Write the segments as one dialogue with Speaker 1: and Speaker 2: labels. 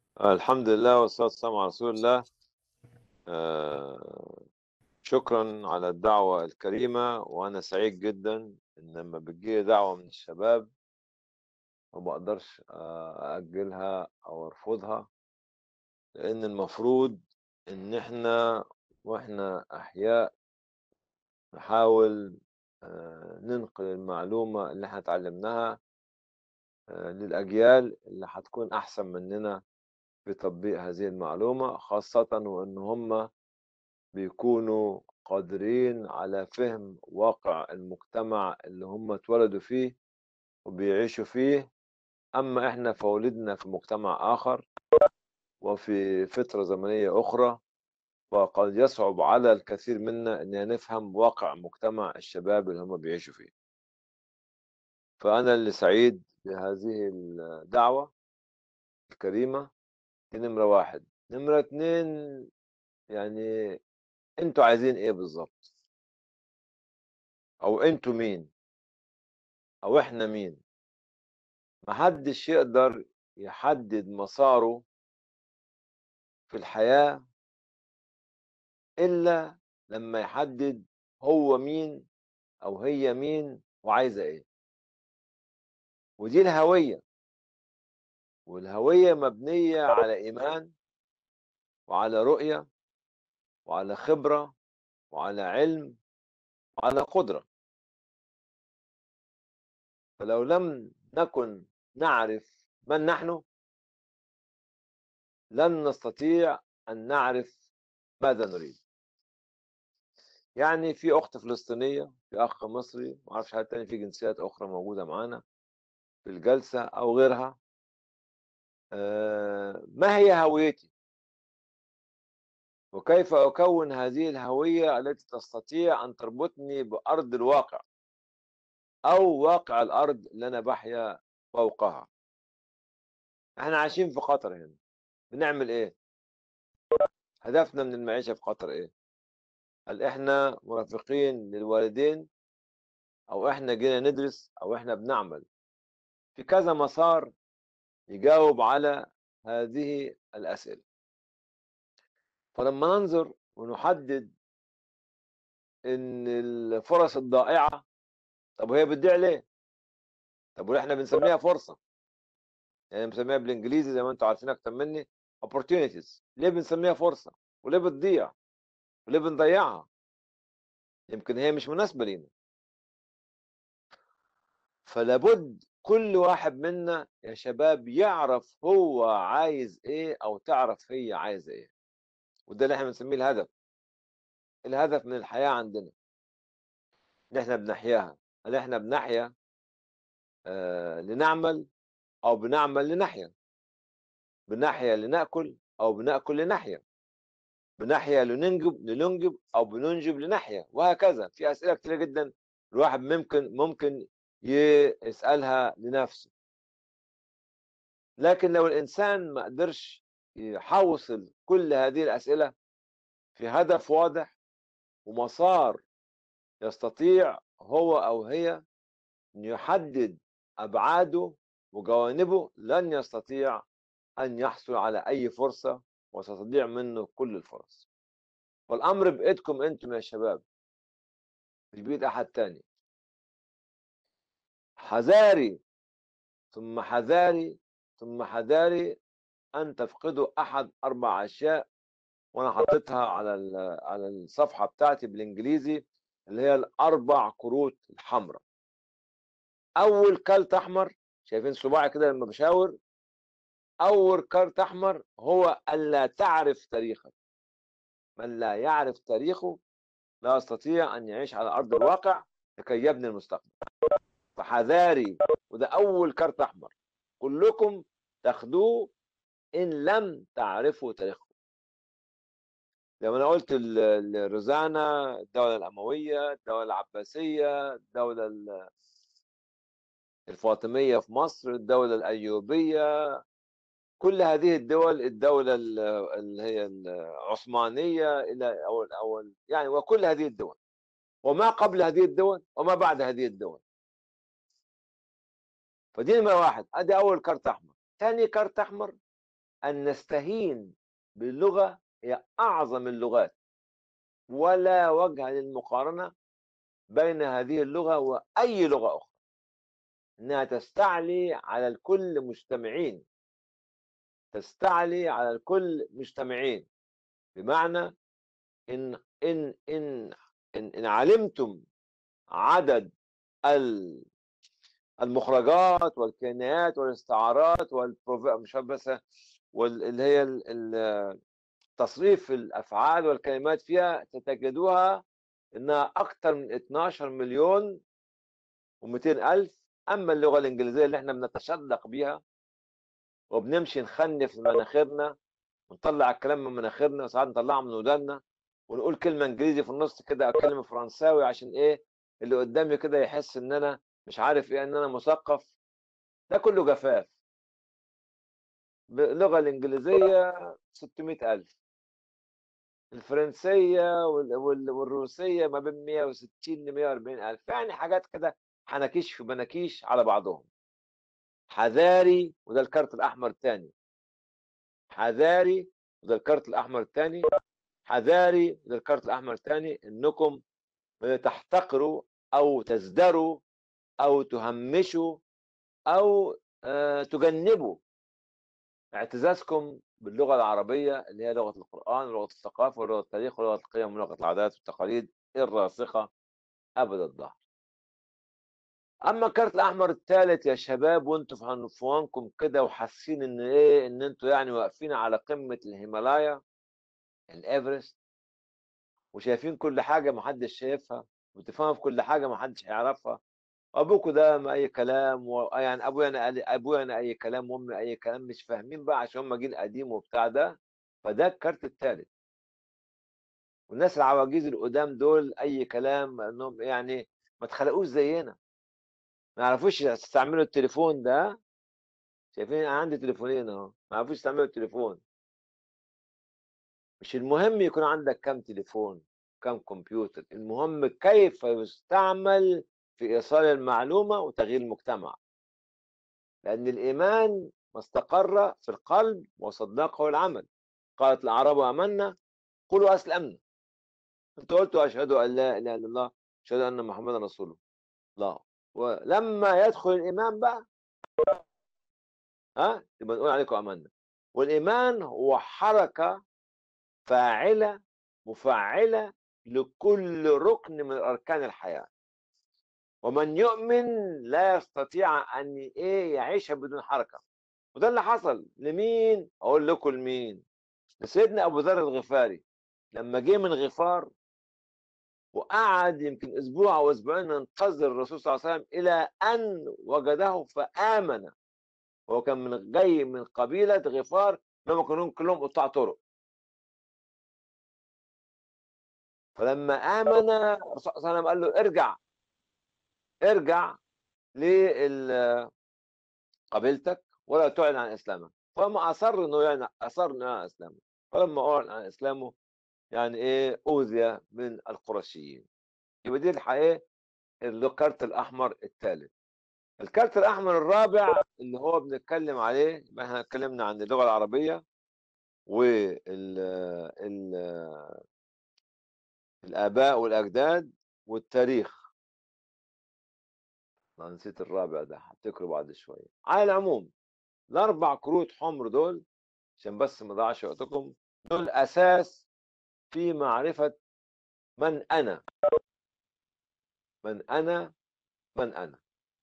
Speaker 1: الحمد لله والصلاة والسلام على رسول الله آه، شكرا على الدعوة الكريمة وأنا سعيد جدا إن لما بتجي دعوة من الشباب ما بقدرش آه، أجلها أو أرفضها لأن المفروض إن إحنا وإحنا أحياء نحاول آه، ننقل المعلومة اللي إحنا اتعلمناها للأجيال اللي هتكون أحسن مننا في تطبيق هذه المعلومة خاصة وإن هم بيكونوا قادرين على فهم واقع المجتمع اللي هم اتولدوا فيه وبيعيشوا فيه أما إحنا فولدنا في مجتمع آخر وفي فترة زمنية أخرى وقد يصعب على الكثير منا أن نفهم واقع مجتمع الشباب اللي هم بيعيشوا فيه فأنا اللي سعيد بهذه الدعوة الكريمة دي نمرة واحد نمرة اتنين يعني انتوا عايزين ايه بالظبط او انتوا مين او احنا مين محدش يقدر يحدد مساره في الحياة إلا لما يحدد هو مين أو هي مين وعايزة إيه ودي الهوية والهوية مبنية على إيمان وعلى رؤية وعلى خبرة وعلى علم وعلى قدرة فلو لم نكن نعرف من نحن لن نستطيع أن نعرف ماذا نريد يعني في أخت فلسطينية في أخ مصري ما أعرفش حد تاني في جنسيات أخرى موجودة معانا في الجلسة أو غيرها ما هي هويتي وكيف أكون هذه الهوية التي تستطيع أن تربطني بأرض الواقع أو واقع الأرض اللي أنا بحيا فوقها احنا عايشين في قطر هنا بنعمل ايه هدفنا من المعيشة في قطر ايه هل احنا مرافقين للوالدين او احنا جينا ندرس او احنا بنعمل في كذا مسار يجاوب على هذه الأسئلة فلما ننظر ونحدد ان الفرص الضائعة طب وهي بتضيع ليه طب واحنا بنسميها فرصة يعني بنسميها بالانجليزي زي ما انتم عارفين اكتر مني opportunities ليه بنسميها فرصة وليه بتضيع وليه بنضيعها يمكن هي مش مناسبة لينا فلابد كل واحد منا يا شباب يعرف هو عايز ايه او تعرف هي عايزه ايه وده اللي احنا بنسميه الهدف الهدف من الحياه عندنا ان احنا بنحياها هل احنا بنحيا آه لنعمل او بنعمل لنحيا بنحيا لناكل او بناكل لنحيا بنحيا لننجب لننجب او بننجب لنحيا وهكذا في اسئله كتيره جدا الواحد ممكن ممكن يسألها لنفسه لكن لو الإنسان ما قدرش يحوصل كل هذه الأسئلة في هدف واضح ومسار يستطيع هو أو هي أن يحدد أبعاده وجوانبه لن يستطيع أن يحصل على أي فرصة وستضيع منه كل الفرص والأمر بإيدكم أنتم يا شباب مش بإيد أحد تاني حذاري ثم حذاري ثم حذاري أن تفقدوا أحد أربع أشياء وأنا حطيتها على على الصفحة بتاعتي بالإنجليزي اللي هي الأربع كروت الحمراء أول كارت أحمر شايفين صباعي كده لما بشاور أول كارت أحمر هو ألا تعرف تاريخك من لا يعرف تاريخه لا يستطيع أن يعيش على أرض الواقع لكي يبني المستقبل فحذاري وده اول كارت احمر كلكم تاخدوه ان لم تعرفوا تاريخكم زي ما انا قلت الرزانة الدولة الأموية الدولة العباسية الدولة الفاطمية في مصر الدولة الأيوبية كل هذه الدول الدولة اللي هي العثمانية إلى أول أول يعني وكل هذه الدول وما قبل هذه الدول وما بعد هذه الدول فدي نمرة واحد ادي اول كارت احمر ثاني كارت احمر أن نستهين باللغة هي أعظم اللغات ولا وجه للمقارنة بين هذه اللغة وأي لغة أخرى إنها تستعلي على الكل مجتمعين تستعلي على الكل مجتمعين بمعنى إن إن إن إن, إن علمتم عدد المخرجات والكنايات والاستعارات والبروف مش بس واللي هي تصريف الافعال والكلمات فيها تجدوها انها اكثر من 12 مليون و200 الف اما اللغه الانجليزيه اللي احنا بنتشدق بيها وبنمشي نخنف مناخيرنا ونطلع الكلام من مناخيرنا وساعات نطلعه من وداننا ونقول كلمه انجليزي في النص كده او كلمه فرنساوي عشان ايه اللي قدامي كده يحس ان انا مش عارف ايه ان انا مثقف ده كله جفاف باللغه الانجليزيه 600 الف الفرنسيه والروسيه ما بين 160 ل 140 الف يعني حاجات كده حنكيش في بناكيش على بعضهم حذاري وده الكارت الاحمر الثاني حذاري وده الكارت الاحمر الثاني حذاري وده الكارت الاحمر الثاني انكم تحتقروا او تزدروا او تهمشوا او تجنبوا اعتزازكم باللغه العربيه اللي هي لغه القران ولغه الثقافه ولغه التاريخ ولغه القيم ولغه العادات والتقاليد الراسخه ابد الظهر اما الكارت الاحمر الثالث يا شباب وانتوا في عنفوانكم كده وحاسين ان ايه ان انتوا يعني واقفين على قمه الهيمالايا الايفرست وشايفين كل حاجه محدش شايفها وتفهموا في كل حاجه محدش هيعرفها ابوكوا ده ما اي كلام و... يعني ابويا انا ابويا انا اي كلام وامي اي كلام مش فاهمين بقى عشان هم جيل قديم وبتاع ده فده الكارت الثالث والناس العواجيز القدام دول اي كلام انهم يعني ما اتخلقوش زينا ما يعرفوش يستعملوا التليفون ده شايفين انا عندي تليفونين اهو ما يعرفوش يستعملوا التليفون مش المهم يكون عندك كم تليفون كم كمبيوتر المهم كيف يستعمل في ايصال المعلومه وتغيير المجتمع لان الايمان ما استقر في القلب وصدقه العمل قالت الاعراب امنا قولوا اسلمنا انت قلت اشهد ان لا اله الا الله اشهد ان محمدا رسول الله ولما يدخل الايمان بقى ها يبقى نقول عليكم امنا والايمان هو حركه فاعله مفعله لكل ركن من اركان الحياه ومن يؤمن لا يستطيع ان ايه يعيش بدون حركه وده اللي حصل لمين اقول لكم لمين لسيدنا ابو ذر الغفاري لما جه من غفار وقعد يمكن اسبوع او اسبوعين ينتظر الرسول صلى الله عليه وسلم الى ان وجده فامن هو كان من جاي من قبيله غفار لما كانوا كلهم قطاع طرق فلما امن الرسول صلى الله عليه وسلم قال له ارجع ارجع لقبيلتك ولا تعلن عن اسلامك فما اصر انه يعني اصر انه يعلن عن اسلامه فلما اعلن عن اسلامه يعني ايه اوذي من القرشيين يبقى دي الحقيقه الكارت الاحمر الثالث الكارت الاحمر الرابع اللي هو بنتكلم عليه يبقى احنا اتكلمنا عن اللغه العربيه وال ال الاباء والاجداد والتاريخ انا نسيت الرابع ده هفتكره بعد شويه على العموم الاربع كروت حمر دول عشان بس ما اضيعش وقتكم دول اساس في معرفه من انا من انا من انا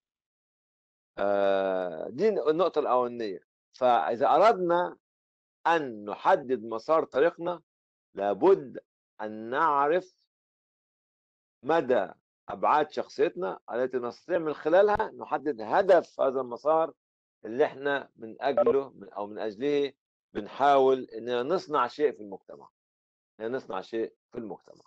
Speaker 1: آه دي النقطه الاولانيه فاذا اردنا ان نحدد مسار طريقنا لابد ان نعرف مدى ابعاد شخصيتنا التي نستطيع من خلالها نحدد هدف هذا المسار اللي احنا من اجله من او من اجله بنحاول اننا نصنع شيء في المجتمع اننا نصنع شيء في المجتمع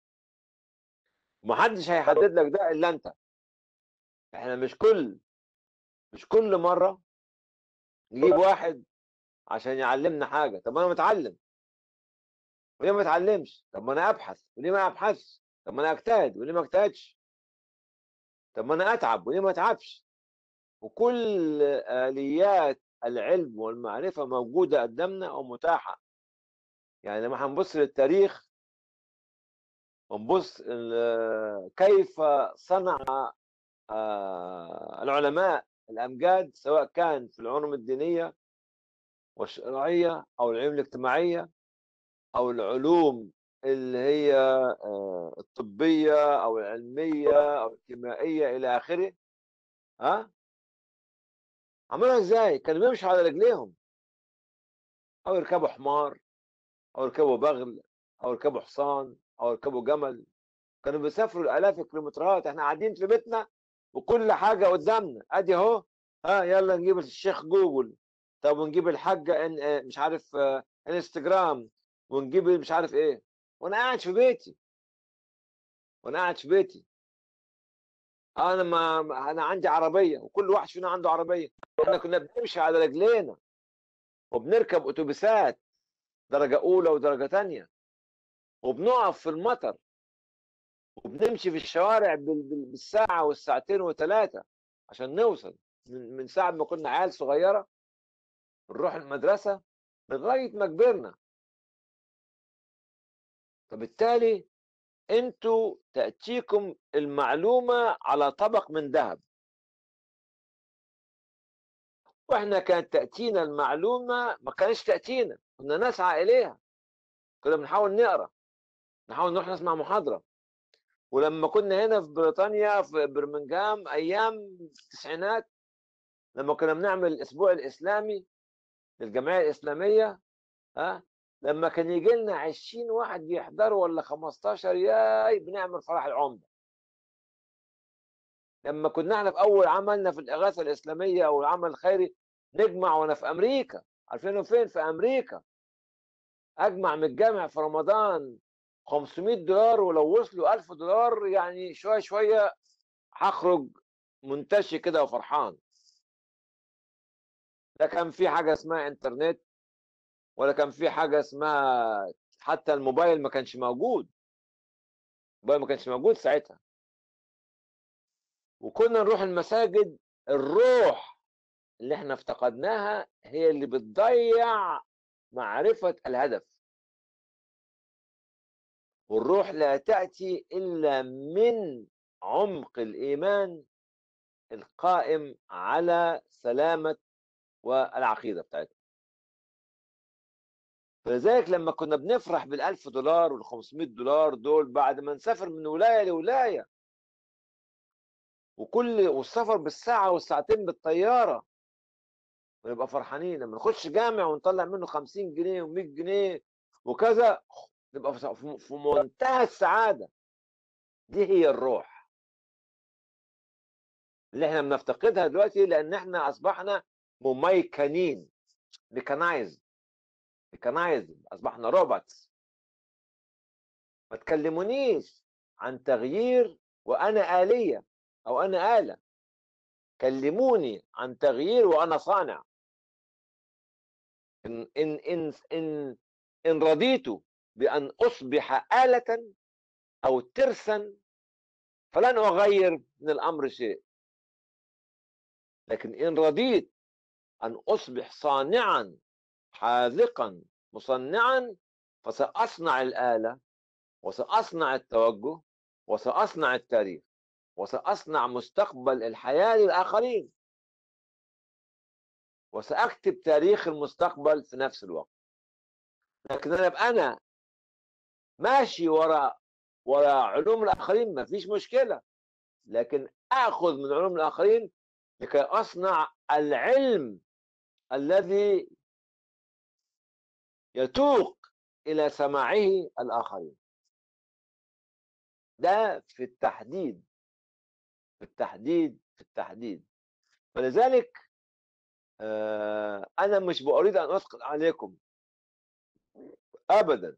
Speaker 1: محدش هيحدد لك ده الا انت احنا مش كل مش كل مره نجيب واحد عشان يعلمنا حاجه طب انا متعلم وليه ما اتعلمش طب ما انا ابحث وليه ما ابحثش طب ما انا اجتهد وليه ما اجتهدش طب ما انا اتعب وليه ما اتعبش وكل اليات العلم والمعرفة موجودة قدامنا ومتاحة يعني لما هنبص للتاريخ ونبص ال- كيف صنع آه، العلماء الأمجاد سواء كان في العلوم الدينية والشرعية أو العلوم الاجتماعية أو العلوم اللي هي آه، الطبية أو العلمية أو الكيميائية إلى آخره ها عملوها ازاي؟ كانوا بيمشوا على رجليهم او يركبوا حمار او يركبوا بغل او يركبوا حصان او يركبوا جمل كانوا بيسافروا الالاف الكيلومترات احنا قاعدين في بيتنا وكل حاجه قدامنا ادي اهو ها يلا نجيب الشيخ جوجل طب ونجيب الحاجه ان آه، مش عارف آه، انستجرام ونجيب مش عارف ايه وانا قاعد في بيتي وانا قاعد في بيتي انا ما ما- انا عندي عربيه وكل واحد فينا عنده عربيه احنا كنا بنمشي على رجلينا وبنركب اتوبيسات درجه اولى ودرجه تانية وبنقف في المطر وبنمشي في الشوارع بال- بال- بالساعه والساعتين وثلاثه عشان نوصل من من ساعه ما كنا عيال صغيره نروح المدرسه لغايه ما كبرنا فبالتالي انتوا تاتيكم المعلومه على طبق من ذهب واحنا كانت تاتينا المعلومه ما كانتش تاتينا كنا نسعى اليها كنا بنحاول نقرا نحاول نروح نسمع محاضره ولما كنا هنا في بريطانيا في برمنجهام ايام التسعينات لما كنا بنعمل الاسبوع الاسلامي للجمعيه الاسلاميه ها لما كان يجي لنا 20 واحد بيحضروا ولا 15 ياي بنعمل فرح العمده لما كنا احنا في اول عملنا في الاغاثه الاسلاميه او العمل الخيري نجمع وانا في امريكا عارفين فين في امريكا اجمع من الجامع في رمضان 500 دولار ولو وصلوا 1000 دولار يعني شويه شويه هخرج منتشي كده وفرحان لا كان في حاجه اسمها انترنت ولا كان في حاجه اسمها حتى الموبايل ما كانش موجود الموبايل ما كانش موجود ساعتها وكنا نروح المساجد الروح اللي احنا افتقدناها هي اللي بتضيع معرفة الهدف والروح لا تأتي إلا من عمق الإيمان القائم على سلامة والعقيدة بتاعتنا فلذلك لما كنا بنفرح بالألف دولار والخمسمائة دولار دول بعد ما نسافر من ولاية لولاية وكل والسفر بالساعة والساعتين بالطيارة ونبقى فرحانين لما نخش جامع ونطلع منه 50 جنيه و100 جنيه وكذا نبقى في- في في منتهى السعادة دي هي الروح اللي احنا بنفتقدها دلوقتي لان احنا اصبحنا مميكنين ميكانايز ميكانايز اصبحنا روبوتس ما تكلمونيش عن تغيير وانا آلية او انا آلة كلموني عن تغيير وانا صانع ان ان ان ان, إن رضيت بان اصبح آلة او ترسا فلن اغير من الامر شيء لكن ان رضيت ان اصبح صانعا حاذقا مصنعا فساصنع الاله وساصنع التوجه وساصنع التاريخ وساصنع مستقبل الحياه للاخرين وساكتب تاريخ المستقبل في نفس الوقت لكن انا ابقى انا ماشي وراء وراء علوم الاخرين ما فيش مشكله لكن اخذ من علوم الاخرين لكي اصنع العلم الذي يتوق الى سماعه الاخرين ده في التحديد في التحديد في التحديد فلذلك آه، انا مش باريد ان اثقل عليكم ابدا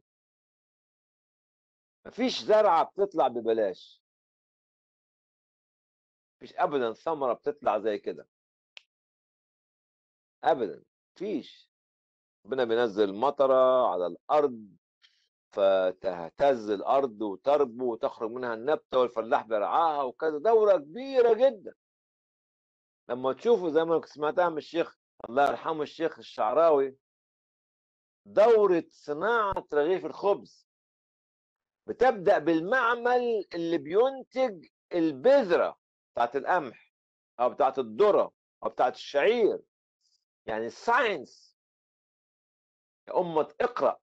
Speaker 1: مفيش زرعه بتطلع ببلاش مفيش ابدا ثمره بتطلع زي كده ابدا مفيش ربنا بينزل مطره على الارض فتهتز الارض وتربو وتخرج منها النبته والفلاح بيرعاها وكذا دوره كبيره جدا لما تشوفوا زي ما سمعتها من الشيخ الله يرحمه الشيخ الشعراوي دورة صناعة رغيف الخبز بتبدأ بالمعمل اللي بينتج البذرة بتاعت القمح أو بتاعت الذرة أو بتاعت الشعير يعني الساينس يا أمة اقرأ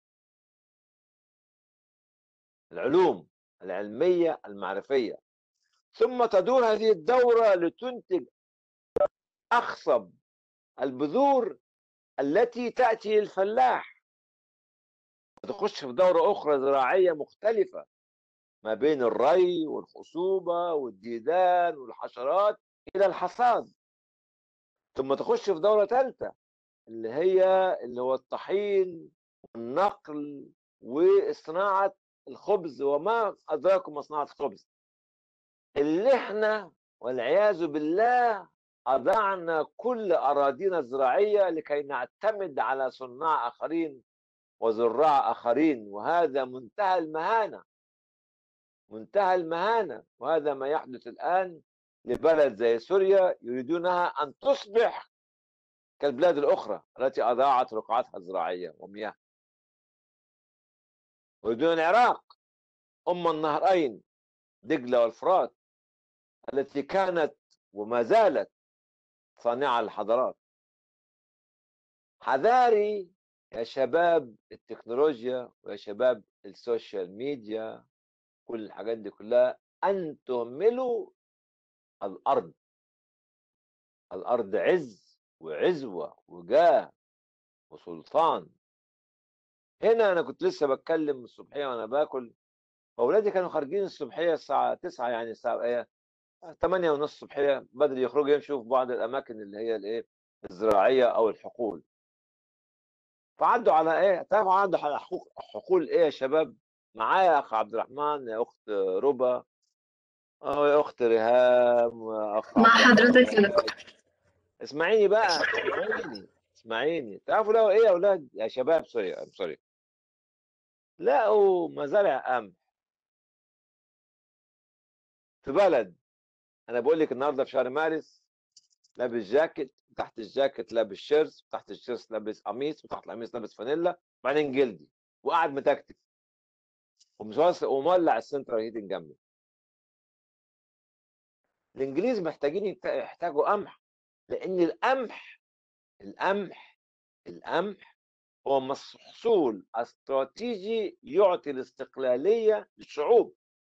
Speaker 1: العلوم العلمية المعرفية ثم تدور هذه الدورة لتنتج أخصب البذور التي تأتي للفلاح وتخش في دورة أخرى زراعية مختلفة ما بين الري والخصوبة والديدان والحشرات إلى الحصاد ثم تخش في دورة ثالثة اللي هي اللي هو الطحين والنقل وصناعة الخبز وما أدراكم ما صناعة الخبز اللي احنا والعياذ بالله أضعنا كل أراضينا الزراعية لكي نعتمد على صناع آخرين وزراع آخرين وهذا منتهى المهانة منتهى المهانة وهذا ما يحدث الآن لبلد زي سوريا يريدونها أن تصبح كالبلاد الأخرى التي أضاعت رقعتها الزراعية ومياه ويريدون العراق أم النهرين دجلة والفرات التي كانت وما زالت صانعة الحضارات حذاري يا شباب التكنولوجيا ويا شباب السوشيال ميديا كل الحاجات دي كلها أن تهملوا الأرض الأرض عز وعزوة وجاه وسلطان هنا أنا كنت لسه بتكلم الصبحية وأنا باكل أولادي كانوا خارجين الصبحية الساعة 9 يعني الساعة إيه 8 ونص الصبحية بدري يخرجوا يمشوا في بعض الأماكن اللي هي الإيه الزراعية أو الحقول فعدوا على إيه تعرفوا عدوا على حقوق حقول إيه يا شباب معايا أخ عبد الرحمن يا أخت ربا أو يا أخت ريهام أخ
Speaker 2: مع
Speaker 1: عبد
Speaker 2: حضرتك يا
Speaker 1: الرحمن
Speaker 2: دكتور
Speaker 1: اسمعيني بقى اسمعيني اسمعيني تعرفوا لو ايه يا اولاد يا شباب سوري سوري لقوا مزارع قمح في بلد انا بقول لك النهارده في شهر مارس لابس جاكيت تحت الجاكيت لابس شيرت تحت الشيرت لابس قميص وتحت القميص لابس فانيلا وبعدين جلدي وقاعد متكتك ومش ومولع السنترال هيتنج جنبي الانجليز محتاجين يت- يحتاجوا قمح لان القمح القمح القمح هو محصول استراتيجي يعطي الاستقلاليه للشعوب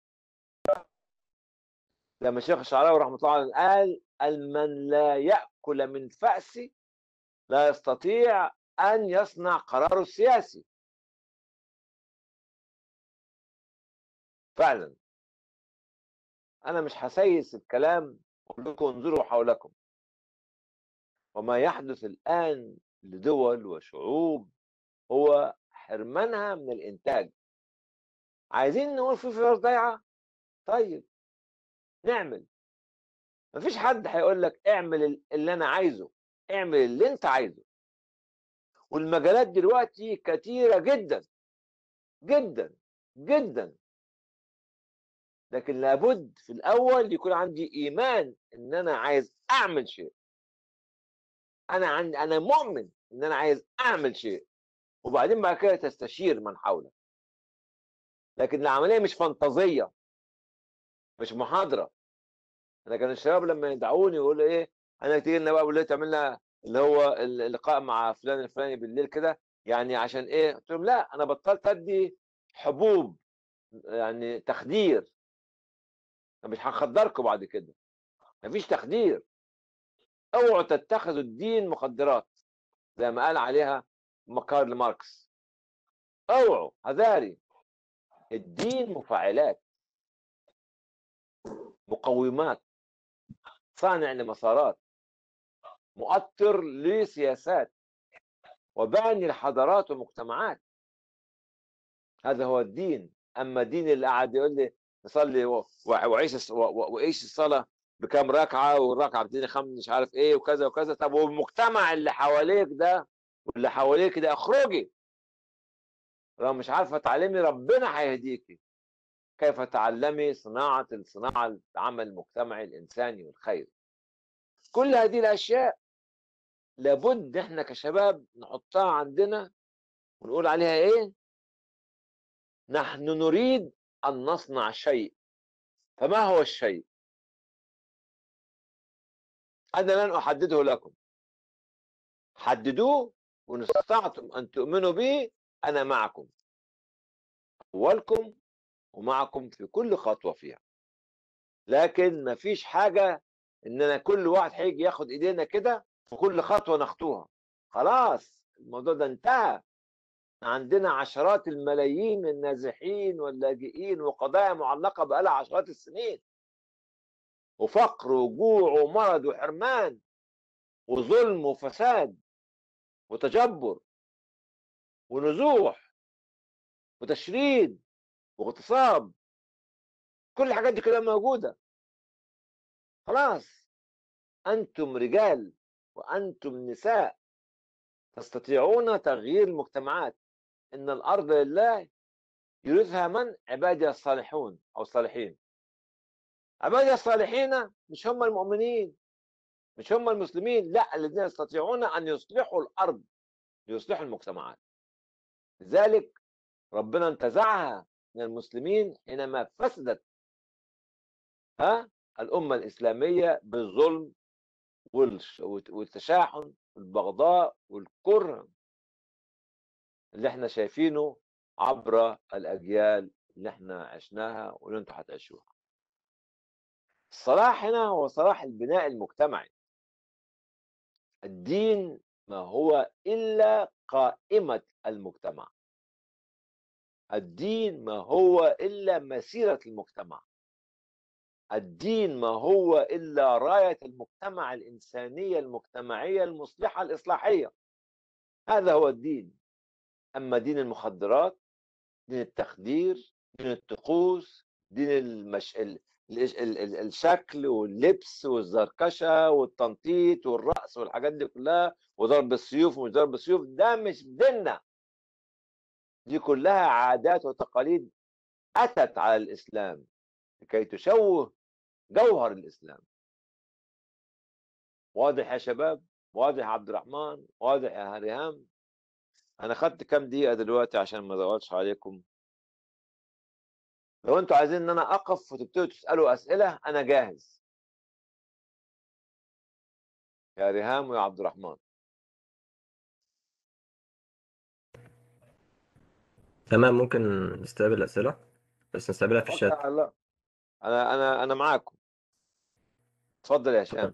Speaker 1: لما الشيخ الشعراوي رحمه الله عليه قال المن لا ياكل من فأسي لا يستطيع ان يصنع قراره السياسي فعلا انا مش هسيس الكلام اقول لكم انظروا حولكم وما يحدث الان لدول وشعوب هو حرمانها من الانتاج عايزين نقول في فرص ضايعه طيب نعمل مفيش حد هيقول لك اعمل اللي انا عايزه اعمل اللي انت عايزه والمجالات دلوقتي كتيره جدا جدا جدا لكن لابد في الاول يكون عندي ايمان ان انا عايز اعمل شيء انا عندي انا مؤمن ان انا عايز اعمل شيء وبعدين بعد كده تستشير من حولك لكن العمليه مش فانتازيه مش محاضره انا كان الشباب لما يدعوني يقولوا ايه انا تيجي لنا بقى بالليل تعمل لنا اللي هو اللقاء مع فلان الفلاني بالليل كده يعني عشان ايه قلت لهم لا انا بطلت ادي حبوب يعني تخدير مش هنخدركم بعد كده مفيش تخدير اوعوا تتخذوا الدين مخدرات زي ما قال عليها كارل ماركس اوعوا هذاري الدين مفاعلات مقومات صانع لمسارات مؤطر لسياسات وباني لحضارات ومجتمعات هذا هو الدين اما الدين اللي قاعد يقول لي نصلي و- وعيش الص- و- و- وعيش الصلاه بكام ركعه والركعه بتديني خمس مش عارف ايه وكذا وكذا طب والمجتمع اللي حواليك ده واللي حواليك ده اخرجي لو مش عارفه تعلمي ربنا هيهديكي كيف تعلمي صناعه الصناعه العمل المجتمعي الانساني والخير كل هذه الاشياء لابد احنا كشباب نحطها عندنا ونقول عليها ايه نحن نريد ان نصنع شيء فما هو الشيء انا لن احدده لكم حددوه وان استطعتم ان تؤمنوا به انا معكم اولكم ومعكم في كل خطوه فيها لكن ما فيش حاجه اننا كل واحد هيجي ياخد ايدينا كده في كل خطوه نخطوها خلاص الموضوع ده انتهى عندنا عشرات الملايين من النازحين واللاجئين وقضايا معلقه بقالها عشرات السنين وفقر وجوع ومرض وحرمان وظلم وفساد وتجبر ونزوح وتشريد واغتصاب كل الحاجات دي كلها موجوده خلاص انتم رجال وانتم نساء تستطيعون تغيير المجتمعات ان الارض لله يورثها من عبادي الصالحون او الصالحين عبادي الصالحين مش هم المؤمنين مش هم المسلمين لا الذين يستطيعون ان يصلحوا الارض ليصلحوا المجتمعات لذلك ربنا انتزعها من المسلمين حينما فسدت ها الامه الاسلاميه بالظلم والتشاحن والبغضاء والكره اللي احنا شايفينه عبر الاجيال اللي احنا عشناها واللي انتم هتعيشوها الصلاح هنا هو صلاح البناء المجتمعي الدين ما هو الا قائمه المجتمع الدين ما هو الا مسيره المجتمع الدين ما هو الا رايه المجتمع الانسانيه المجتمعيه المصلحه الاصلاحيه هذا هو الدين اما دين المخدرات دين التخدير دين الطقوس دين المش... ال... ال... ال... الشكل واللبس والزركشه والتنطيط والرقص والحاجات دي كلها وضرب السيوف ومش ضرب السيوف ده مش ديننا دي كلها عادات وتقاليد اتت على الاسلام لكي تشوه جوهر الاسلام واضح يا شباب واضح يا عبد الرحمن واضح يا ريهام انا خدت كام دقيقه دلوقتي عشان ما اضغطش عليكم لو انتوا عايزين ان انا اقف وتبتدوا تسالوا اسئله انا جاهز يا ريهام ويا عبد الرحمن
Speaker 2: تمام ممكن نستقبل أسئلة بس نستقبلها في الشات
Speaker 1: لا انا انا انا معاكم اتفضل يا هشام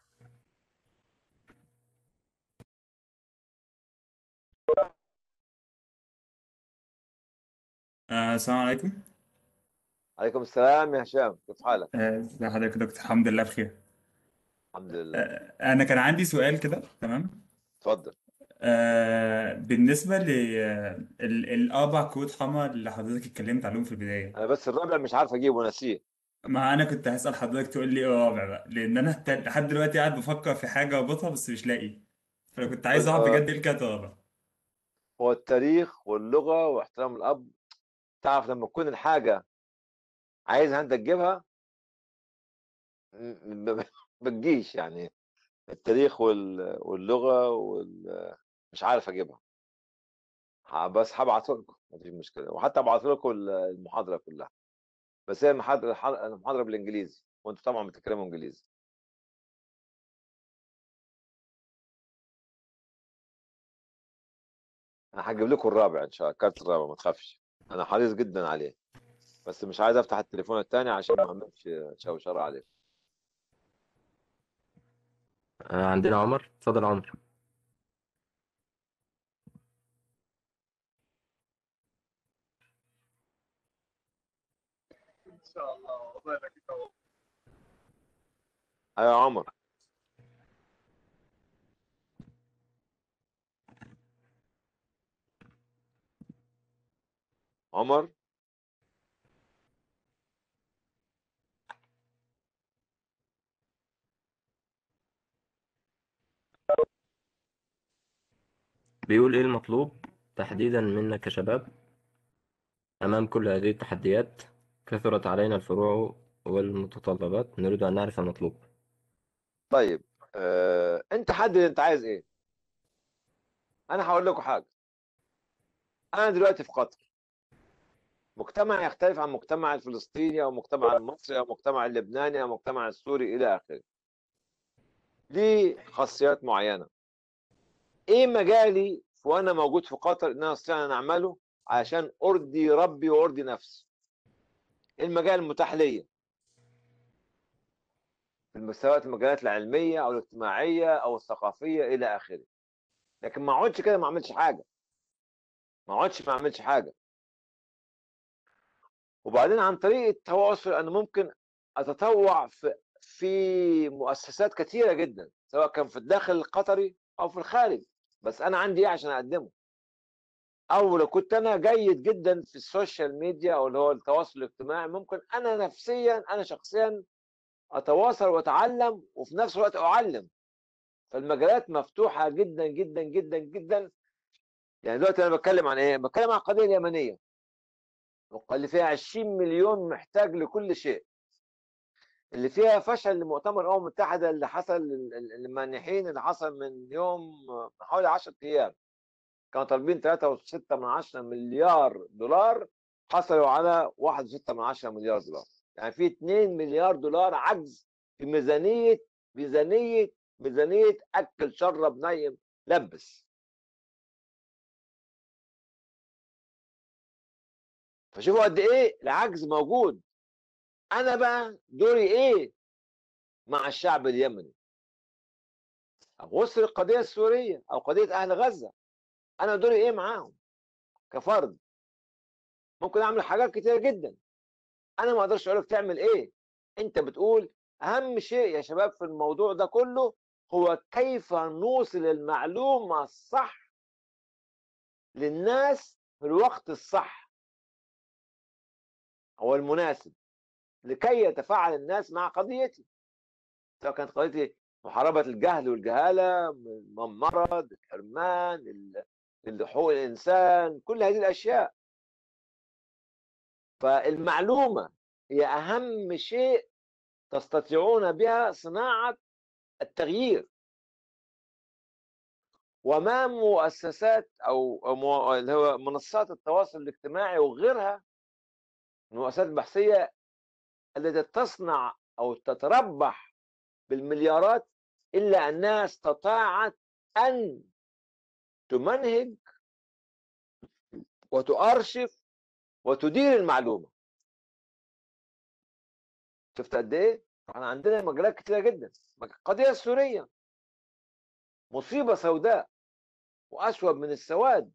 Speaker 3: آه، السلام عليكم
Speaker 1: عليكم السلام يا هشام كيف حالك
Speaker 3: آه، ازي حضرتك يا دكتور الحمد لله بخير
Speaker 1: الحمد لله
Speaker 3: آه، انا كان عندي سؤال كده تمام
Speaker 1: اتفضل
Speaker 3: آه، بالنسبه للاربع كروت حمراء اللي حضرتك اتكلمت عليهم في البدايه
Speaker 1: انا بس الرابع مش عارف اجيبه نسيه
Speaker 3: ما انا كنت هسأل حضرتك تقول لي ايه الرابع بقى لان انا تا- لحد دلوقتي قاعد بفكر في حاجه اربطها بس مش لاقي فانا كنت عايز اعرف
Speaker 1: آه،
Speaker 3: بجد ايه الكارت الرابع
Speaker 1: هو التاريخ واللغه واحترام الاب تعرف لما تكون الحاجه عايزها انت تجيبها م- م- ما تجيش يعني التاريخ وال- واللغه وال... مش عارف اجيبها ه- بس هبعته لكم مفيش مشكله وحتى ابعت لكم المحاضره كلها بس هي المحاضره المحاضره بالانجليزي وانتوا طبعا بتتكلموا انجليزي انا هجيب لكم الرابع ان شاء الله الكارت الرابع ما تخافش انا حريص جدا عليه بس مش عايز افتح التليفون الثاني عشان ما اعملش شوشره عليه
Speaker 2: آه، عندنا عمر اتفضل عمر
Speaker 1: ايوه يا عمر عمر
Speaker 2: بيقول ايه المطلوب تحديدا منا كشباب أمام كل هذه التحديات كثرت علينا الفروع والمتطلبات نريد أن نعرف المطلوب
Speaker 1: طيب آه، انت حدد انت عايز ايه انا هقول لكم حاجه انا دلوقتي في قطر مجتمع يختلف عن المجتمع الفلسطيني او المجتمع المصري او المجتمع اللبناني او المجتمع السوري الى اخره ليه خاصيات معينه ايه مجالي وانا موجود في قطر ان انا استطيع ان اعمله عشان ارضي ربي وارضي نفسي إيه المجال المتاح ليا في سواء المجالات العلميه او الاجتماعيه او الثقافيه الى اخره لكن ما اقعدش كده ما اعملش حاجه ما اقعدش ما اعملش حاجه وبعدين عن طريق التواصل انا ممكن اتطوع في في مؤسسات كثيره جدا سواء كان في الداخل القطري او في الخارج بس انا عندي ايه عشان اقدمه او لو كنت انا جيد جدا في السوشيال ميديا او اللي هو التواصل الاجتماعي ممكن انا نفسيا انا شخصيا اتواصل واتعلم وفي نفس الوقت اعلم فالمجالات مفتوحه جدا جدا جدا جدا يعني دلوقتي انا بتكلم عن ايه؟ بتكلم عن القضيه اليمنيه اللي فيها 20 مليون محتاج لكل شيء اللي فيها فشل لمؤتمر الامم المتحده اللي حصل المانحين اللي حصل من يوم حوالي 10 ايام كانوا طالبين 3.6 من 10 مليار دولار حصلوا على 1.6 من 10 مليار دولار يعني في 2 مليار دولار عجز في ميزانيه ميزانيه ميزانيه اكل شرب نيم لبس فشوفوا قد ايه العجز موجود انا بقى دوري ايه مع الشعب اليمني اغوص القضيه السوريه او قضيه اهل غزه انا دوري ايه معاهم كفرد ممكن اعمل حاجات كتيره جدا انا ما اقدرش اقول لك تعمل ايه انت بتقول اهم شيء يا شباب في الموضوع ده كله هو كيف نوصل المعلومه الصح للناس في الوقت الصح هو المناسب لكي يتفاعل الناس مع قضيتي سواء كانت قضيتي محاربة الجهل والجهالة المرض الحرمان حقوق الإنسان كل هذه الأشياء فالمعلومة هي أهم شيء تستطيعون بها صناعة التغيير وما مؤسسات أو اللي هو منصات التواصل الاجتماعي وغيرها المؤسسات البحثية التي تصنع أو تتربح بالمليارات إلا أنها استطاعت أن تمنهج وتؤرشف وتدير المعلومة شفت قد إيه؟ احنا عندنا مجالات كتيرة جدا القضية السورية مصيبة سوداء وأسود من السواد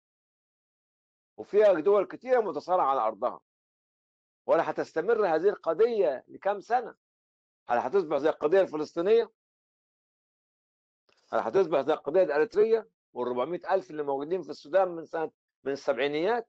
Speaker 1: وفيها دول كتيرة متصارعة على أرضها ولا هتستمر هذه القضية لكم سنة هل هتصبح زي القضية الفلسطينية هل هتصبح زي القضية الأريترية وال 400 ألف اللي موجودين في السودان من سنة من السبعينيات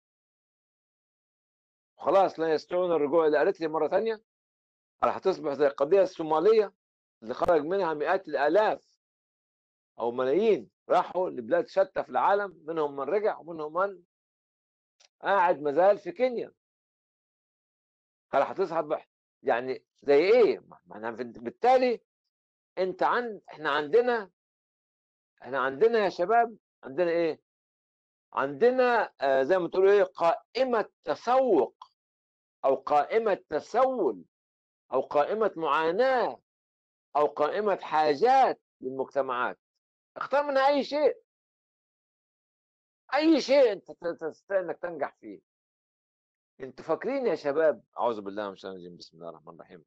Speaker 1: خلاص لا يستطيعون الرجوع إلى أريتريا مرة ثانية هل هتصبح زي القضية الصومالية اللي خرج منها مئات الآلاف أو ملايين راحوا لبلاد شتى في العالم منهم من رجع ومنهم من قاعد مازال في كينيا هل هتصحى يعني زي ايه؟ ما بالتالي انت عند احنا عندنا احنا عندنا يا شباب عندنا ايه؟ عندنا آه زي ما تقولوا ايه قائمة تسوق او قائمة تسول او قائمة معاناة او قائمة حاجات للمجتمعات اختار منها اي شيء اي شيء انت تستطيع انك تنجح فيه انتوا فاكرين يا شباب اعوذ بالله من الشيطان الرجيم بسم الله الرحمن الرحيم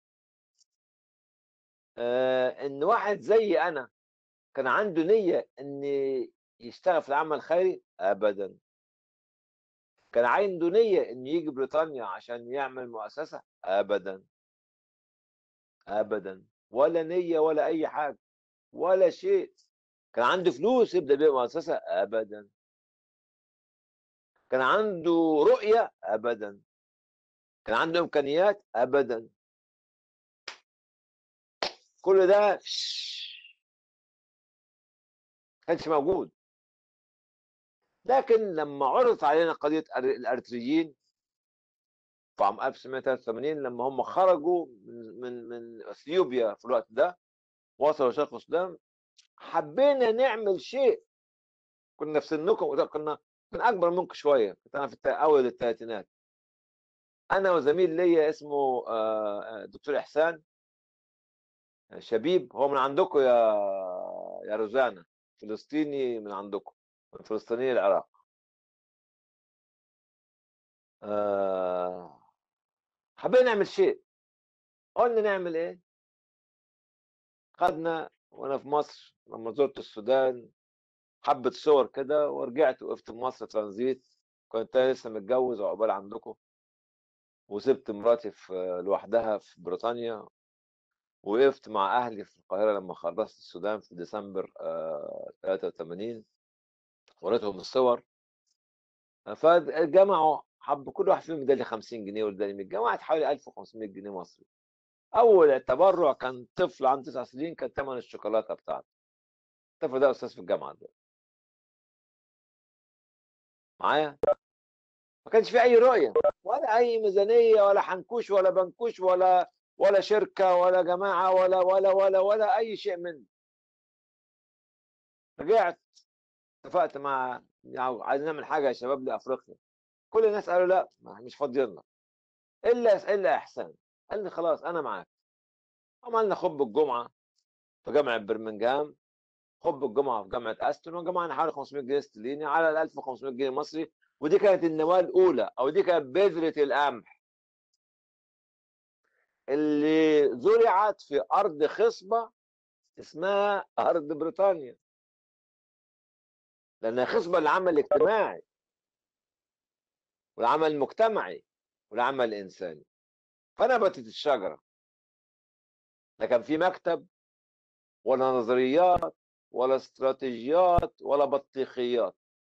Speaker 1: آه ان واحد زي انا كان عنده نيه ان يشتغل في العمل الخيري ابدا كان عنده نيه ان يجي بريطانيا عشان يعمل مؤسسه ابدا ابدا ولا نيه ولا اي حاجه ولا شيء كان عنده فلوس يبدا بيها مؤسسه ابدا كان عنده رؤية أبدا كان عنده إمكانيات أبدا كل ده كانش موجود لكن لما عرضت علينا قضية الأريتريين في عام 1983 لما هم خرجوا من من من اثيوبيا في الوقت ده وصلوا شرق السودان حبينا نعمل شيء كنا في سنكم وده كنا كنا اكبر منكم شويه كنت انا في التا- اول الثلاثينات انا وزميل ليا اسمه آه، آه، دكتور احسان شبيب هو من عندكم يا يا روزانا فلسطيني من عندكم من فلسطيني العراق آه، حبينا نعمل شيء قلنا نعمل ايه خدنا وانا في مصر لما زرت السودان حبة صور كده ورجعت وقفت في مصر ترانزيت كنت أنا لسه متجوز وعقبال عندكم وسبت مراتي في لوحدها في بريطانيا وقفت مع أهلي في القاهرة لما خلصت السودان في ديسمبر آه، 83 وريتهم الصور فجمعوا حب كل واحد فيهم اداني 50 جنيه واداني 100 جمعت حوالي 1500 جنيه مصري أول تبرع كان طفل عنده 9 سنين كان ثمن الشوكولاتة بتاعته الطفل ده أستاذ في الجامعة دلوقتي معايا ما كانش في اي رؤيه ولا اي ميزانيه ولا حنكوش ولا بنكوش ولا ولا شركه ولا جماعه ولا ولا ولا ولا اي شيء من رجعت اتفقت مع يعني عايزين نعمل حاجه يا شباب لافريقيا كل الناس قالوا لا ما مش فاضيين لك الا الا احسان قال لي خلاص انا معاك عملنا خب الجمعه في جامعه برمنجهام خب الجمعه في جامعه استون وجمعنا حوالي 500 جنيه استرليني على ال 1500 جنيه مصري ودي كانت النواه الاولى او دي كانت بذره القمح اللي زرعت في ارض خصبه اسمها ارض بريطانيا لانها خصبه للعمل الاجتماعي والعمل المجتمعي والعمل الانساني فنبتت الشجره لا كان في مكتب ولا نظريات ولا استراتيجيات ولا بطيخيات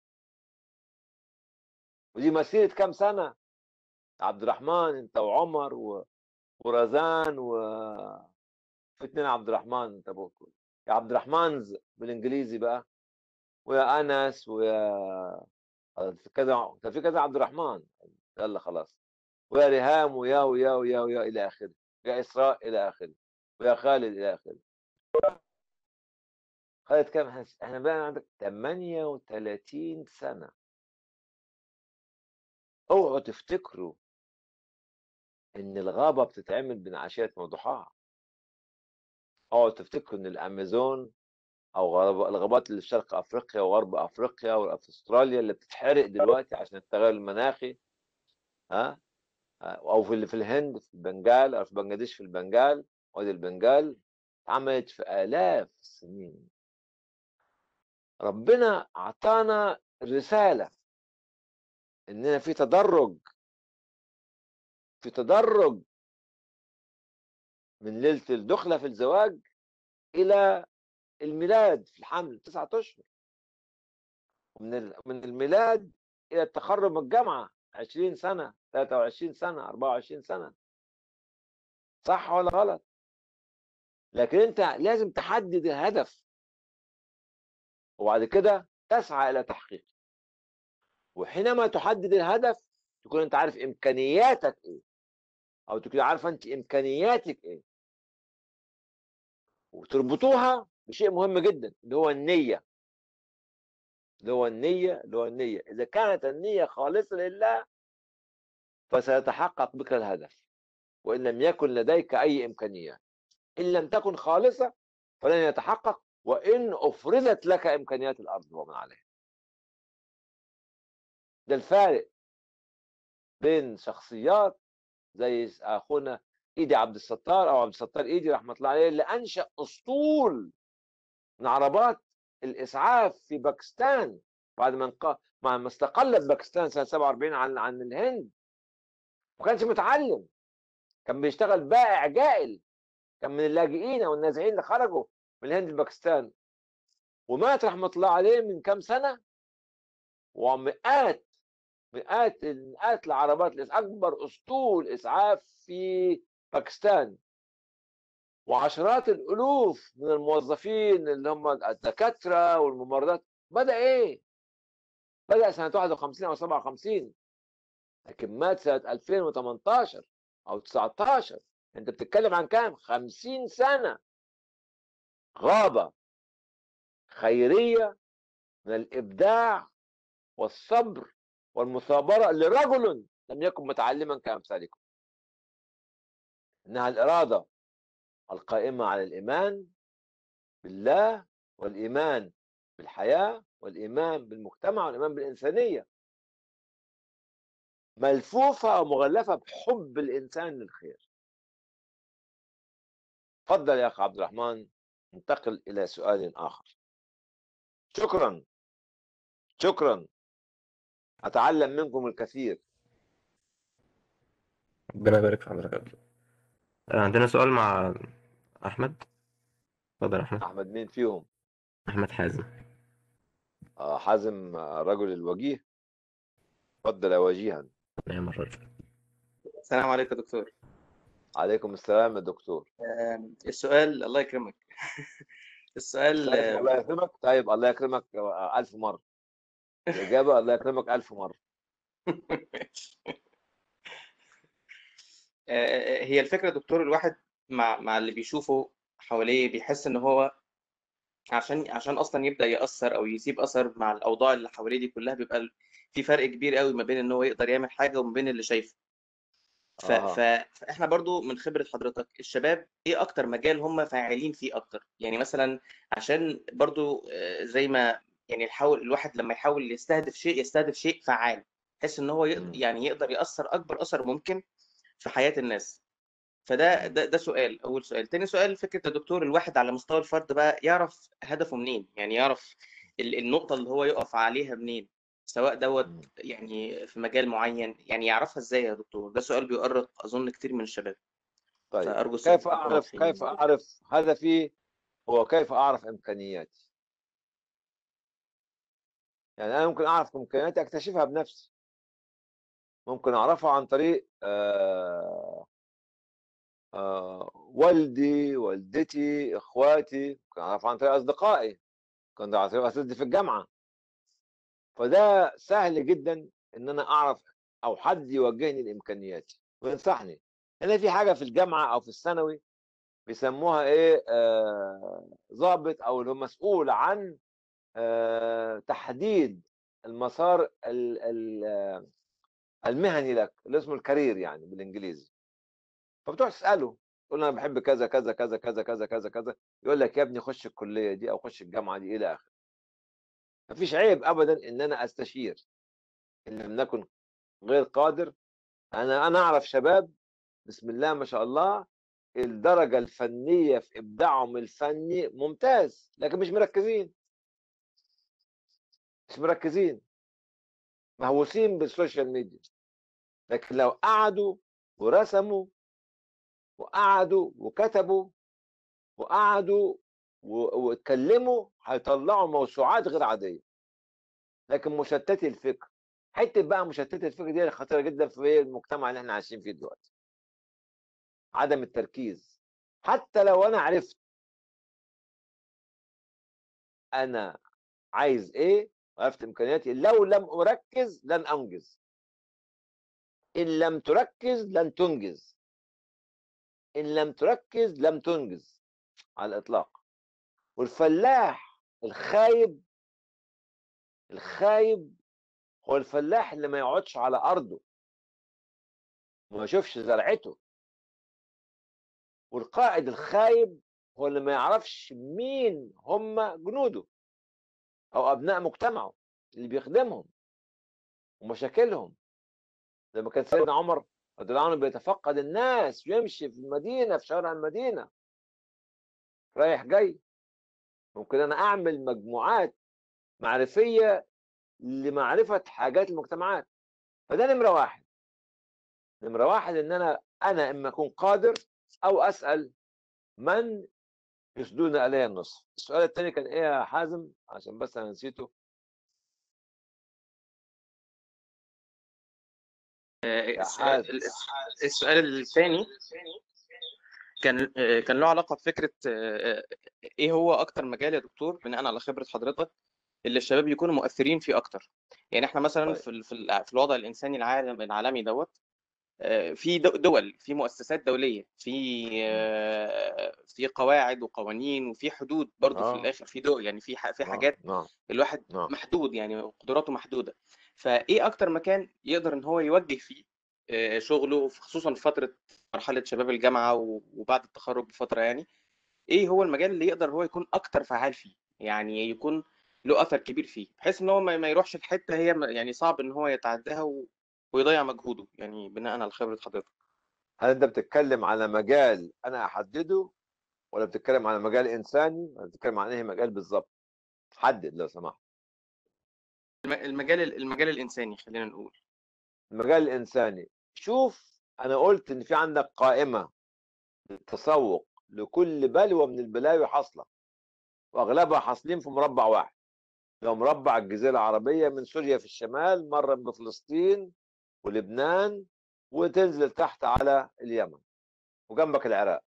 Speaker 1: ودي مسيره كام سنه عبد الرحمن انت وعمر و... ورزان و في اتنين عبد الرحمن انت بقول يا عبد الرحمنز بالانجليزي بقى ويا انس ويا في كذا كان في كذا عبد الرحمن يلا خلاص ويا ريهام ويا ويا ويا ويا الى اخره يا اسراء الى اخره ويا خالد الى اخره خالد كام احنا احنا بقى عندك 38 سنه اوعوا تفتكروا ان الغابه بتتعمل بين عشيه وضحاها اوعوا تفتكروا ان الامازون او غرب- الغابات اللي في شرق افريقيا وغرب افريقيا وفي استراليا اللي بتتحرق دلوقتي عشان التغير المناخي ها او في اللي في الهند في البنجال او في بنجلاديش في البنجال وادي البنجال اتعملت في الاف السنين ربنا اعطانا رساله اننا في تدرج في تدرج من ليله الدخله في الزواج الى الميلاد في الحمل تسعة اشهر ومن ال- من الميلاد الى التخرج من الجامعه 20 سنه 23 سنه 24 سنه صح ولا غلط لكن انت لازم تحدد الهدف وبعد كده تسعى الى تحقيقه وحينما تحدد الهدف تكون انت عارف امكانياتك ايه او تكون عارفه انت امكانياتك ايه وتربطوها بشيء مهم جدا اللي هو النيه اللي هو النيه اللي هو النيه اذا كانت النيه خالصه لله فسيتحقق بك الهدف وان لم يكن لديك اي امكانيات ان لم تكن خالصه فلن يتحقق وان افرزت لك امكانيات الارض ومن عليها ده الفارق بين شخصيات زي اخونا ايدي عبد الستار او عبد الستار ايدي رحمه الله عليه اللي انشا اسطول من عربات الاسعاف في باكستان بعد ما انق... مع ما استقلت باكستان سنه 47 عن عن الهند ما كانش متعلم كان بيشتغل بائع جائل كان من اللاجئين او النازحين اللي خرجوا من الهند لباكستان ومات رحمه الله عليه من كام سنه ومئات مئات مئات العربات الإس- اكبر اسطول اسعاف في باكستان وعشرات الالوف من الموظفين اللي هم الدكاتره والممرضات بدا ايه؟ بدا سنه 51 او 57 لكن مات سنه 2018 او 19 انت بتتكلم عن كام؟ 50 سنه غابه خيريه من الإبداع والصبر والمثابرة لرجل لم يكن متعلما كأمثالكم إنها الإرادة القائمة على الإيمان بالله والإيمان بالحياة والإيمان بالمجتمع والإيمان بالإنسانية ملفوفة ومغلفة بحب الإنسان للخير تفضل يا أخ عبد الرحمن ننتقل إلى سؤال آخر شكرا شكرا أتعلم منكم الكثير
Speaker 2: ربنا يبارك في حضرتك آه، عندنا سؤال مع أحمد اتفضل يا أحمد
Speaker 1: أحمد مين فيهم
Speaker 2: أحمد حازم
Speaker 1: آه، حازم آه، رجل الوجيه تفضل يا وجيها
Speaker 2: نعم الرجل
Speaker 4: السلام عليكم يا دكتور
Speaker 1: عليكم السلام يا دكتور
Speaker 4: آم، السؤال الله يكرمك السؤال
Speaker 1: طيب
Speaker 4: آم،
Speaker 1: الله يكرمك طيب الله يكرمك آه، ألف مرة الإجابة الله يكرمك ألف مرة
Speaker 4: آه، هي الفكرة يا دكتور الواحد مع مع اللي بيشوفه حواليه بيحس ان هو عشان عشان اصلا يبدأ يأثر او يسيب اثر مع الاوضاع اللي حواليه دي كلها بيبقى في فرق كبير قوي ما بين ان هو يقدر يعمل حاجة وما بين اللي شايفه ف...
Speaker 1: آه.
Speaker 4: ف... فاحنا برضو من خبرة حضرتك الشباب ايه اكتر مجال هم فاعلين فيه اكتر يعني مثلا عشان برضو آه، زي ما يعني الحاول الواحد لما يحاول يستهدف شيء يستهدف شيء فعال بحيث ان هو
Speaker 1: مم.
Speaker 4: يقدر يعني يقدر يأثر اكبر اثر ممكن في حياة الناس فده ده, ده سؤال اول سؤال تاني سؤال فكرة يا دكتور الواحد على مستوى الفرد بقى يعرف هدفه منين يعني يعرف ال- النقطة اللي هو يقف عليها منين سواء دوت
Speaker 1: مم.
Speaker 4: يعني في مجال معين يعني يعرفها ازاي يا دكتور ده سؤال بيؤرق اظن كتير من الشباب
Speaker 1: طيب
Speaker 4: فارجو السؤال
Speaker 1: كيف أعرف كيف أعرف هدفي هو كيف أعرف إمكانياتي يعني أنا ممكن أعرف إمكانياتي أكتشفها بنفسي ممكن أعرفها عن طريق آه آه والدي والدتي إخواتي ممكن أعرفها عن طريق أصدقائي ممكن عن طريق أساتذتي في الجامعة فده سهل جدا إن أنا أعرف أو حد يوجهني لإمكانياتي وينصحني هنا في حاجة في الجامعة أو في الثانوي بيسموها ايه آه، ضابط او اللي هو مسؤول عن آه، تحديد المسار ال- ال- آه، المهني لك اللي اسمه الكارير يعني بالانجليزي فبتروح تساله تقول له انا بحب كذا كذا كذا كذا كذا كذا كذا يقول لك يا ابني خش الكليه دي او خش الجامعه دي الى اخره مفيش عيب ابدا ان انا استشير ان لم نكن غير قادر انا انا اعرف شباب بسم الله ما شاء الله الدرجة الفنية في إبداعهم الفني ممتاز لكن مش مركزين مش مركزين مهووسين بالسوشيال ميديا لكن لو قعدوا ورسموا وقعدوا وكتبوا وقعدوا و- واتكلموا هيطلعوا موسوعات غير عادية لكن مشتتي الفكر حتة بقى مشتتي الفكر دي خطيرة جدا في المجتمع اللي احنا عايشين فيه دلوقتي عدم التركيز حتى لو انا عرفت انا عايز ايه وعرفت امكانياتي لو لم اركز لن انجز ان لم تركز لن تنجز ان لم تركز لم تنجز على الاطلاق والفلاح الخايب الخايب هو الفلاح اللي ما يقعدش على ارضه وما يشوفش زرعته والقائد الخايب هو اللي ما يعرفش مين هم جنوده او ابناء مجتمعه اللي بيخدمهم ومشاكلهم لما كان سيدنا عمر رضي الله عنه بيتفقد الناس ويمشي في المدينه في شوارع المدينه رايح جاي ممكن انا اعمل مجموعات معرفيه لمعرفه حاجات المجتمعات فده نمره واحد نمره واحد ان انا انا اما اكون قادر او اسال من يسدون علي النصف السؤال الثاني كان ايه يا حازم عشان بس انا نسيته
Speaker 4: آه،
Speaker 1: يا
Speaker 4: السؤال
Speaker 1: حازم
Speaker 4: السؤال الثاني كان آه، كان له علاقة بفكرة آه، ايه هو اكتر مجال يا دكتور بناء على خبرة حضرتك اللي الشباب يكونوا مؤثرين فيه اكتر يعني احنا مثلا
Speaker 1: طيب.
Speaker 4: في ال- في ال- في الوضع الانساني العالم العالمي دوت آه، في دو- دول في مؤسسات دوليه في آه، في قواعد وقوانين وفي حدود برضو في
Speaker 1: آه.
Speaker 4: الاخر في دول يعني في ح- في
Speaker 1: نعم
Speaker 4: حاجات
Speaker 1: نعم
Speaker 4: الواحد
Speaker 1: نعم
Speaker 4: محدود يعني قدراته محدوده فايه اكتر مكان يقدر ان هو يوجه فيه آه، شغله خصوصا في فتره مرحله شباب الجامعه و- وبعد التخرج بفتره يعني ايه هو المجال اللي يقدر هو يكون اكتر فعال فيه يعني يكون له اثر كبير فيه بحيث ان هو ما ما يروحش الحته هي م- يعني صعب ان هو يتعداها و... ويضيع مجهوده يعني بناء على خبره حضرتك
Speaker 1: هل انت بتتكلم على مجال انا احدده ولا بتتكلم على مجال انساني ولا بتتكلم عن ايه مجال بالظبط حدد لو سمحت
Speaker 4: الم- المجال المجال الانساني خلينا نقول
Speaker 1: المجال الانساني شوف انا قلت ان في عندك قائمه للتسوق لكل بلوه من البلاوي حاصله واغلبها حاصلين في مربع واحد لو مربع الجزيره العربيه من سوريا في الشمال مره بفلسطين ولبنان وتنزل تحت على اليمن وجنبك العراق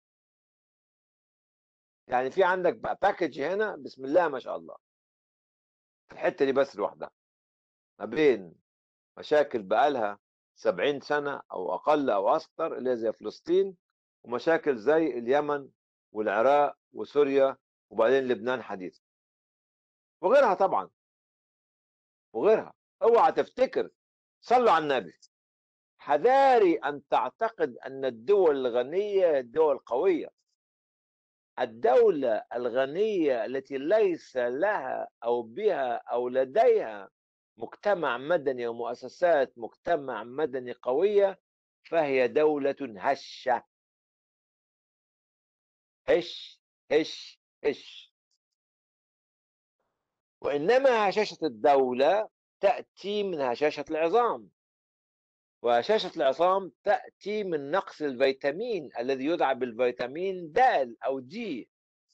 Speaker 1: يعني في عندك بقى باكج هنا بسم الله ما شاء الله في الحته دي بس لوحدها ما بين مشاكل بقالها 70 سنه او اقل او اكثر اللي هي زي فلسطين ومشاكل زي اليمن والعراق وسوريا وبعدين لبنان حديثا وغيرها طبعا وغيرها اوعى تفتكر صلوا على النبي حذاري ان تعتقد ان الدول الغنيه هي الدول القويه الدوله الغنيه التي ليس لها او بها او لديها مجتمع مدني ومؤسسات مجتمع مدني قويه فهي دوله هشه هش هش هش وإنما هشاشة الدولة تأتي من هشاشة العظام وهشاشة العظام تأتي من نقص الفيتامين الذي يدعى بالفيتامين د أو دي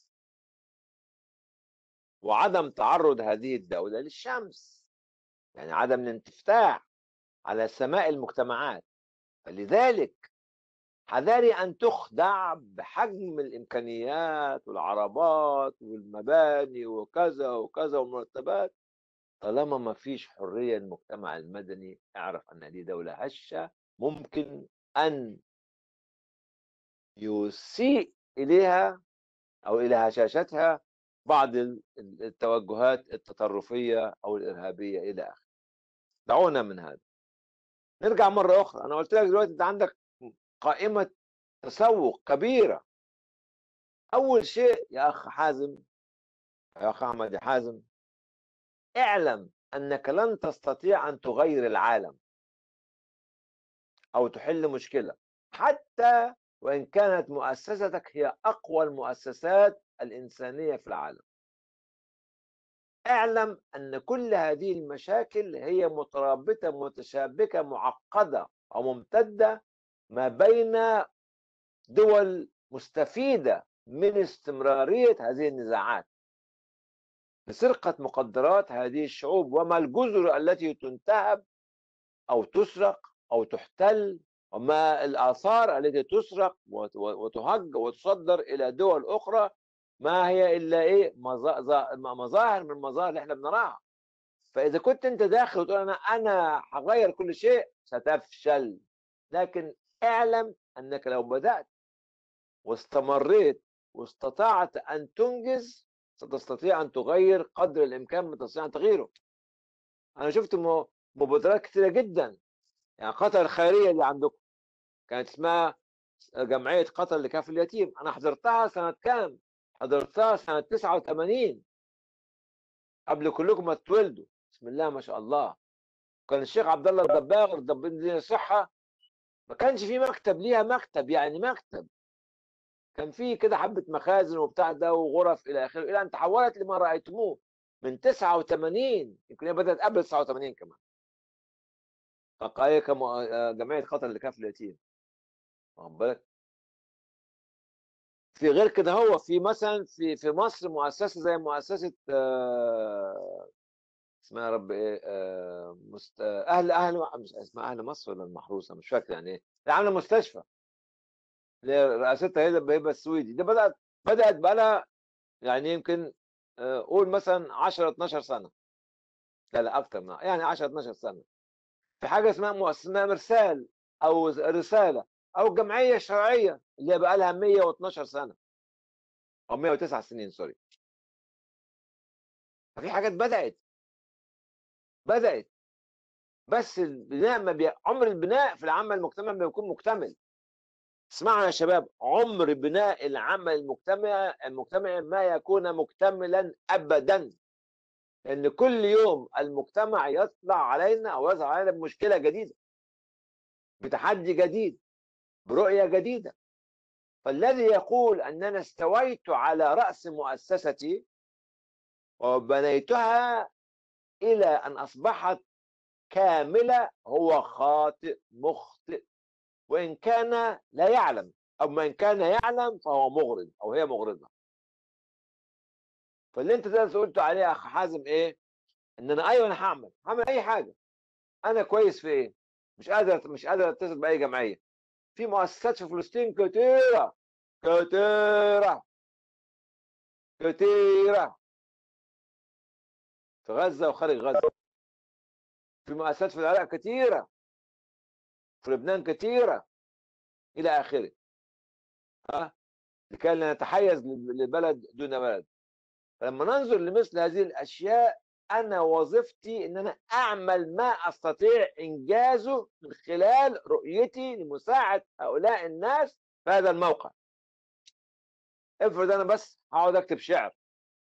Speaker 1: وعدم تعرض هذه الدولة للشمس يعني عدم الانفتاح على سماء المجتمعات فلذلك حذاري أن تخدع بحجم الإمكانيات والعربات والمباني وكذا وكذا والمرتبات طالما ما فيش حرية للمجتمع المدني اعرف أن هذه دولة هشة ممكن أن يسيء إليها أو إلى هشاشتها بعض ال- ال- التوجهات التطرفية أو الإرهابية إلى آخره دعونا من هذا نرجع مرة أخرى أنا قلت لك دلوقتي أنت عندك قائمة تسوق كبيرة أول شيء يا أخ حازم يا أخ أحمد يا حازم اعلم أنك لن تستطيع أن تغير العالم أو تحل مشكلة حتى وإن كانت مؤسستك هي أقوى المؤسسات الإنسانية في العالم اعلم أن كل هذه المشاكل هي مترابطة متشابكة معقدة أو ممتدة ما بين دول مستفيدة من استمرارية هذه النزاعات بسرقة مقدرات هذه الشعوب وما الجزر التي تنتهب أو تسرق أو تحتل وما الآثار التي تسرق وت- وتهج وتصدر إلى دول أخرى ما هي إلا إيه مظا- ظا- مظاهر من المظاهر اللي إحنا بنراها فإذا كنت أنت داخل وتقول أنا أنا هغير كل شيء ستفشل لكن اعلم أنك لو بدأت واستمريت واستطعت أن تنجز ستستطيع أن تغير قدر الإمكان من تستطيع أن تغيره أنا شفت م- مبادرات كثيرة جدا يعني قطر الخيرية اللي عندكم كانت اسمها جمعية قطر لكاف اليتيم أنا حضرتها سنة كام؟ حضرتها سنة 89 قبل كلكم ما تتولدوا بسم الله ما شاء الله كان الشيخ عبد الله الدباغ ربنا يديله الصحة ما كانش في مكتب ليها مكتب يعني مكتب كان في كده حبة مخازن وبتاع ده وغرف إلى آخره إلى أن تحولت لما رأيتموه من 89 يمكن هي بدأت قبل 89 كمان حقائق جمعية قطر لكاف اليتيم واخد بالك في غير كده هو في مثلا في في مصر مؤسسه زي مؤسسه آه، اسمها يا رب ايه آه، مست... اهل اهل مش اسمها اهل مصر ولا المحروسه مش فاكر يعني ايه اللي عامله مستشفى اللي هي رئاستها هي بهبه السويدي دي بدات بدات بقى لها يعني يمكن آه، قول مثلا 10 12 سنه لا لا اكتر من يعني 10 12 سنه في حاجه اسمها مؤسسه اسمها مرسال او رساله او جمعيه شرعيه اللي بقى لها 112 سنه او 109 سنين سوري ففي حاجات بدات بدات بس البناء ما بي... عمر البناء في العمل المجتمعي ما بيكون مكتمل اسمعوا يا شباب عمر بناء العمل المجتمعي المجتمعي ما يكون مكتملا ابدا لان كل يوم المجتمع يطلع علينا او يظهر علينا بمشكله جديده بتحدي جديد برؤيه جديده فالذي يقول اننا استويت على راس مؤسستي وبنيتها الى ان اصبحت كامله هو خاطئ مخطئ وان كان لا يعلم او من كان يعلم فهو مغرض او هي مغرضه فاللي انت ده قلت عليه يا اخ حازم ايه ان انا ايوه انا هعمل هعمل اي حاجه انا كويس في ايه مش قادر مش قادر اتصل باي جمعيه في مؤسسات في فلسطين كتيره كتيره كتيره في غزه وخارج غزه في مؤسسات في العراق كتيره في لبنان كتيره الى اخره ها لكي لا نتحيز لبلد دون بلد فلما ننظر لمثل هذه الاشياء انا وظيفتي ان انا اعمل ما استطيع انجازه من خلال رؤيتي لمساعده هؤلاء الناس في هذا الموقع افرض انا بس هقعد اكتب شعر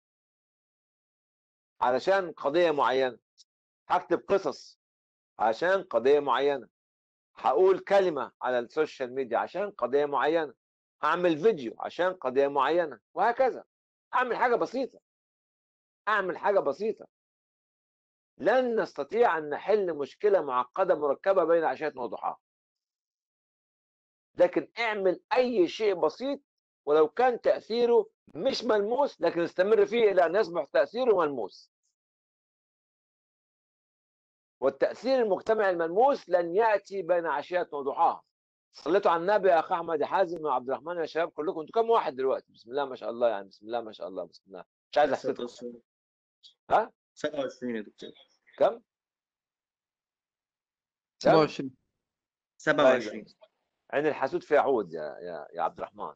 Speaker 1: علشان قضيه معينه هكتب قصص عشان قضيه معينه هقول كلمه على السوشيال ميديا عشان قضيه معينه هعمل فيديو عشان قضيه معينه وهكذا اعمل حاجه بسيطه اعمل حاجه بسيطه لن نستطيع ان نحل مشكله معقده مركبه بين عشيه وضحاها لكن اعمل اي شيء بسيط ولو كان تاثيره مش ملموس لكن استمر فيه الى ان يصبح تاثيره ملموس والتاثير المجتمعي الملموس لن ياتي بين عشيه وضحاها صليتوا على النبي يا اخ احمد يا حازم وعبد الرحمن يا شباب كلكم انتوا كم واحد دلوقتي بسم الله ما شاء الله يعني بسم الله ما شاء الله بسم الله مش عايز احسدكم ها
Speaker 4: 27 يا دكتور
Speaker 1: كم؟ كم؟
Speaker 5: 27
Speaker 4: 27
Speaker 1: عين الحسود في عود يا يا يا عبد الرحمن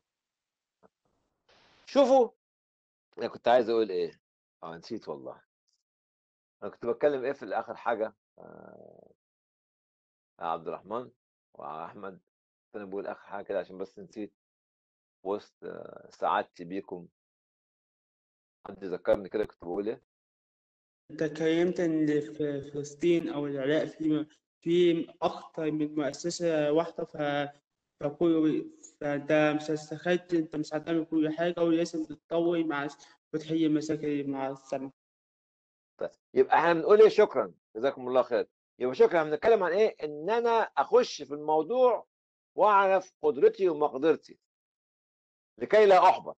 Speaker 1: شوفوا انا كنت عايز اقول ايه اه نسيت والله انا كنت بتكلم ايه في الاخر حاجه آه يا عبد الرحمن واحمد كنت بقول اخر حاجه كده عشان بس نسيت وسط آه، سعادتي بيكم حد ذكرني كده كنت بقول ايه
Speaker 5: انت كلمت ان في فلسطين او العراق في في اكتر من مؤسسة واحدة ف فكل فانت مش هتستخدم انت مش هتعمل كل حاجة ولازم تتطور مع وتحل المشاكل مع السنة
Speaker 1: طيب يبقى احنا بنقول ايه شكرا جزاكم الله خير يبقى شكرا احنا بنتكلم عن ايه ان انا اخش في الموضوع واعرف قدرتي ومقدرتي لكي لا احبط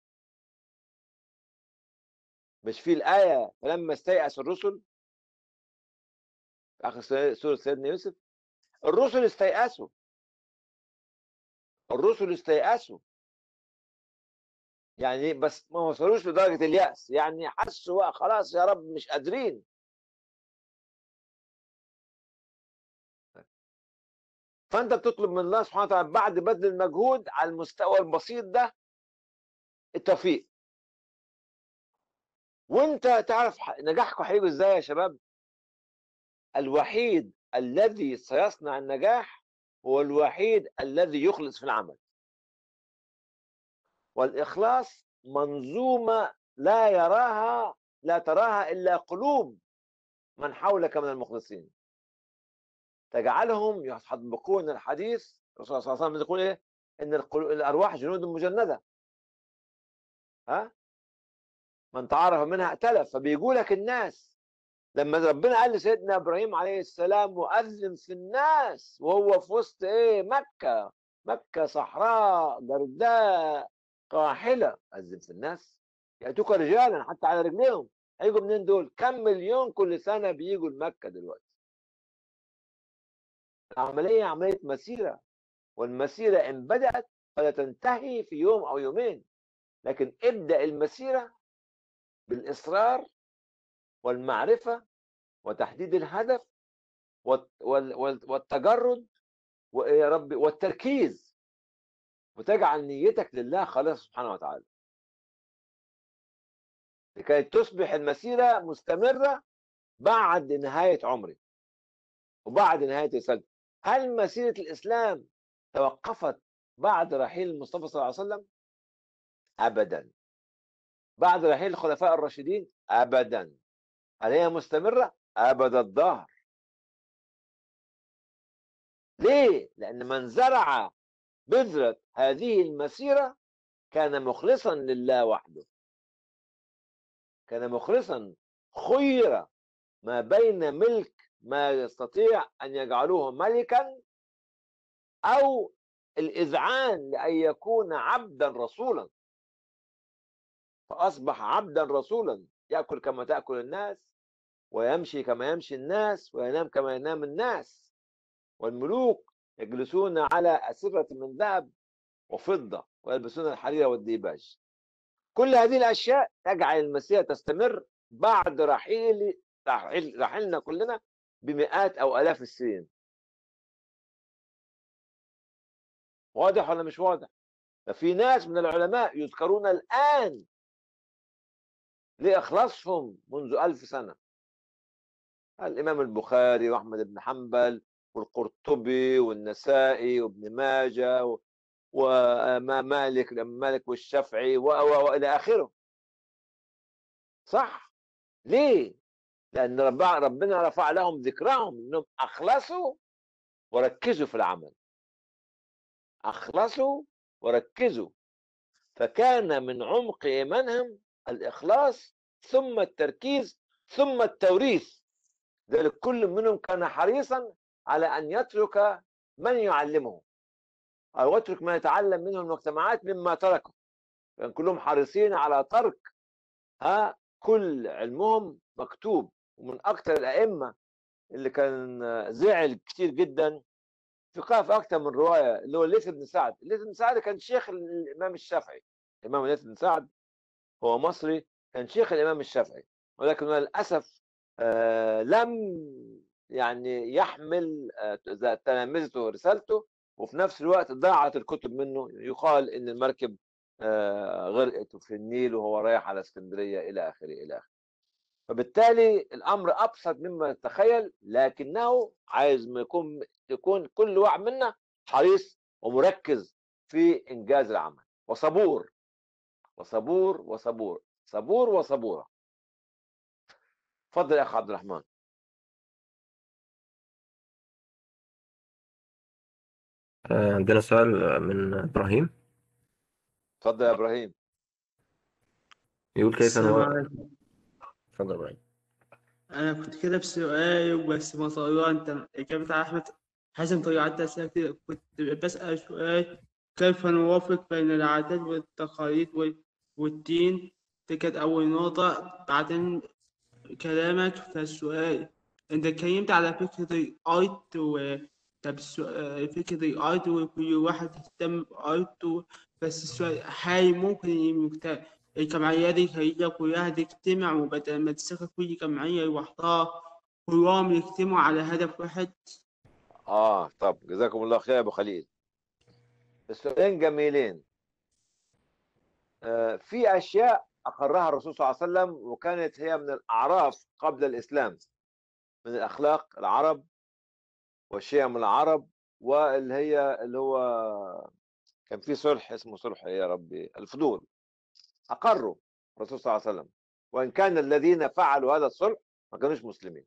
Speaker 1: مش في الايه فلما استيأس الرسل في اخر سورة- سوره سيدنا يوسف الرسل استيأسوا الرسل استيأسوا يعني بس ما وصلوش لدرجه اليأس يعني حسوا بقى خلاص يا رب مش قادرين فانت بتطلب من الله سبحانه وتعالى بعد بذل المجهود على المستوى البسيط ده التوفيق وانت تعرف ح- نجاحكم هيجي ازاي يا شباب الوحيد الذي سيصنع النجاح هو الوحيد الذي يخلص في العمل والإخلاص منظومة لا يراها لا تراها إلا قلوب من حولك من المخلصين تجعلهم يطبقون الحديث الرسول صلى الله عليه وسلم يقول إيه إن القلو- الأرواح جنود مجندة ها من تعرف منها ائتلف فبيقول لك الناس لما ربنا قال لسيدنا ابراهيم عليه السلام مؤذن في الناس وهو في وسط ايه مكه مكه صحراء جرداء قاحله اذن في الناس ياتوك رجالا حتى على رجليهم هيجوا منين دول كم مليون كل سنه بيجوا لمكه دلوقتي العمليه عمليه مسيره والمسيره ان بدات فلا تنتهي في يوم او يومين لكن ابدا المسيره بالاصرار والمعرفه وتحديد الهدف والت- وال- وال- والتجرد وإيه يا ربي والتركيز وتجعل نيتك لله خالصة سبحانه وتعالى لكي تصبح المسيرة مستمرة بعد نهاية عمري وبعد نهاية رسالتي هل مسيرة الإسلام توقفت بعد رحيل المصطفى صلى الله عليه وسلم؟ أبدا بعد رحيل الخلفاء الراشدين؟ أبدا هل هي مستمرة؟ أبد الدهر ليه؟ لأن من زرع بذرة هذه المسيرة كان مخلصا لله وحده كان مخلصا خير ما بين ملك ما يستطيع أن يجعلوه ملكا أو الإذعان لأن يكون عبدا رسولا فأصبح عبدا رسولا يأكل كما تأكل الناس ويمشي كما يمشي الناس وينام كما ينام الناس والملوك يجلسون على أسرة من ذهب وفضة ويلبسون الحرير والديباج كل هذه الأشياء تجعل المسيرة تستمر بعد رحيل رحيل رحيلنا كلنا بمئات أو آلاف السنين واضح ولا مش واضح؟ ففي ناس من العلماء يذكرون الآن لإخلاصهم منذ ألف سنة الإمام البخاري وأحمد بن حنبل والقرطبي والنسائي وابن ماجه ومالك مالك والشافعي والى اخره صح ليه لان ربنا رفع لهم ذكرهم انهم اخلصوا وركزوا في العمل اخلصوا وركزوا فكان من عمق ايمانهم الاخلاص ثم التركيز ثم التوريث ذلك كل منهم كان حريصا على ان يترك من يعلمه أو يترك ما يتعلم منه المجتمعات مما تركه كان كلهم حريصين على ترك ها كل علمهم مكتوب ومن أكثر الأئمة اللي كان زعل كتير جدا في قاف أكثر من رواية اللي هو الليث بن سعد الليث بن سعد كان شيخ الإمام الشافعي الإمام الليث بن سعد هو مصري كان شيخ الإمام الشافعي ولكن للأسف آه لم يعني يحمل آه تلامذته رسالته وفي نفس الوقت ضاعت الكتب منه يقال ان المركب غرقت في النيل وهو رايح على اسكندريه الى اخره الى اخره فبالتالي الامر ابسط مما تتخيل لكنه عايز ما يكون يكون كل واحد منا حريص ومركز في انجاز العمل وصبور وصبور وصبور صبور وصبوره اتفضل يا اخ عبد الرحمن
Speaker 2: عندنا سؤال من إبراهيم
Speaker 1: اتفضل يا ابراهيم
Speaker 2: يقول كيف
Speaker 5: السلام
Speaker 2: هو
Speaker 5: عليكم
Speaker 2: اتفضل يا إبراهيم
Speaker 5: أنا كنت كده بسؤال بس ما طلع أنت إجابة على أحمد حسن طلعت أسئلة كده كنت بسأل سؤال كيف نوافق بين العادات والتقاليد وال- والدين دي كانت أول نقطة بعدين كلامك في السؤال أنت اتكلمت على فكرة الأرت و طب السؤال فكرة الأرت وكل واحد يهتم بأرته بس السؤال هل ممكن المجت- الجمعيات الخيرية كلها تجتمع وبدل ما تشتغل كل جمعية لوحدها كلهم يجتمعوا على هدف واحد
Speaker 1: اه طب جزاكم الله خير يا ابو خليل السؤالين جميلين آه في اشياء اقرها الرسول صلى الله عليه وسلم وكانت هي من الاعراف قبل الاسلام من الاخلاق العرب والشيم العرب واللي هي اللي هو كان في صلح اسمه صلح إيه يا ربي الفضول اقروا الرسول صلى الله عليه وسلم وان كان الذين فعلوا هذا الصلح ما كانوش مسلمين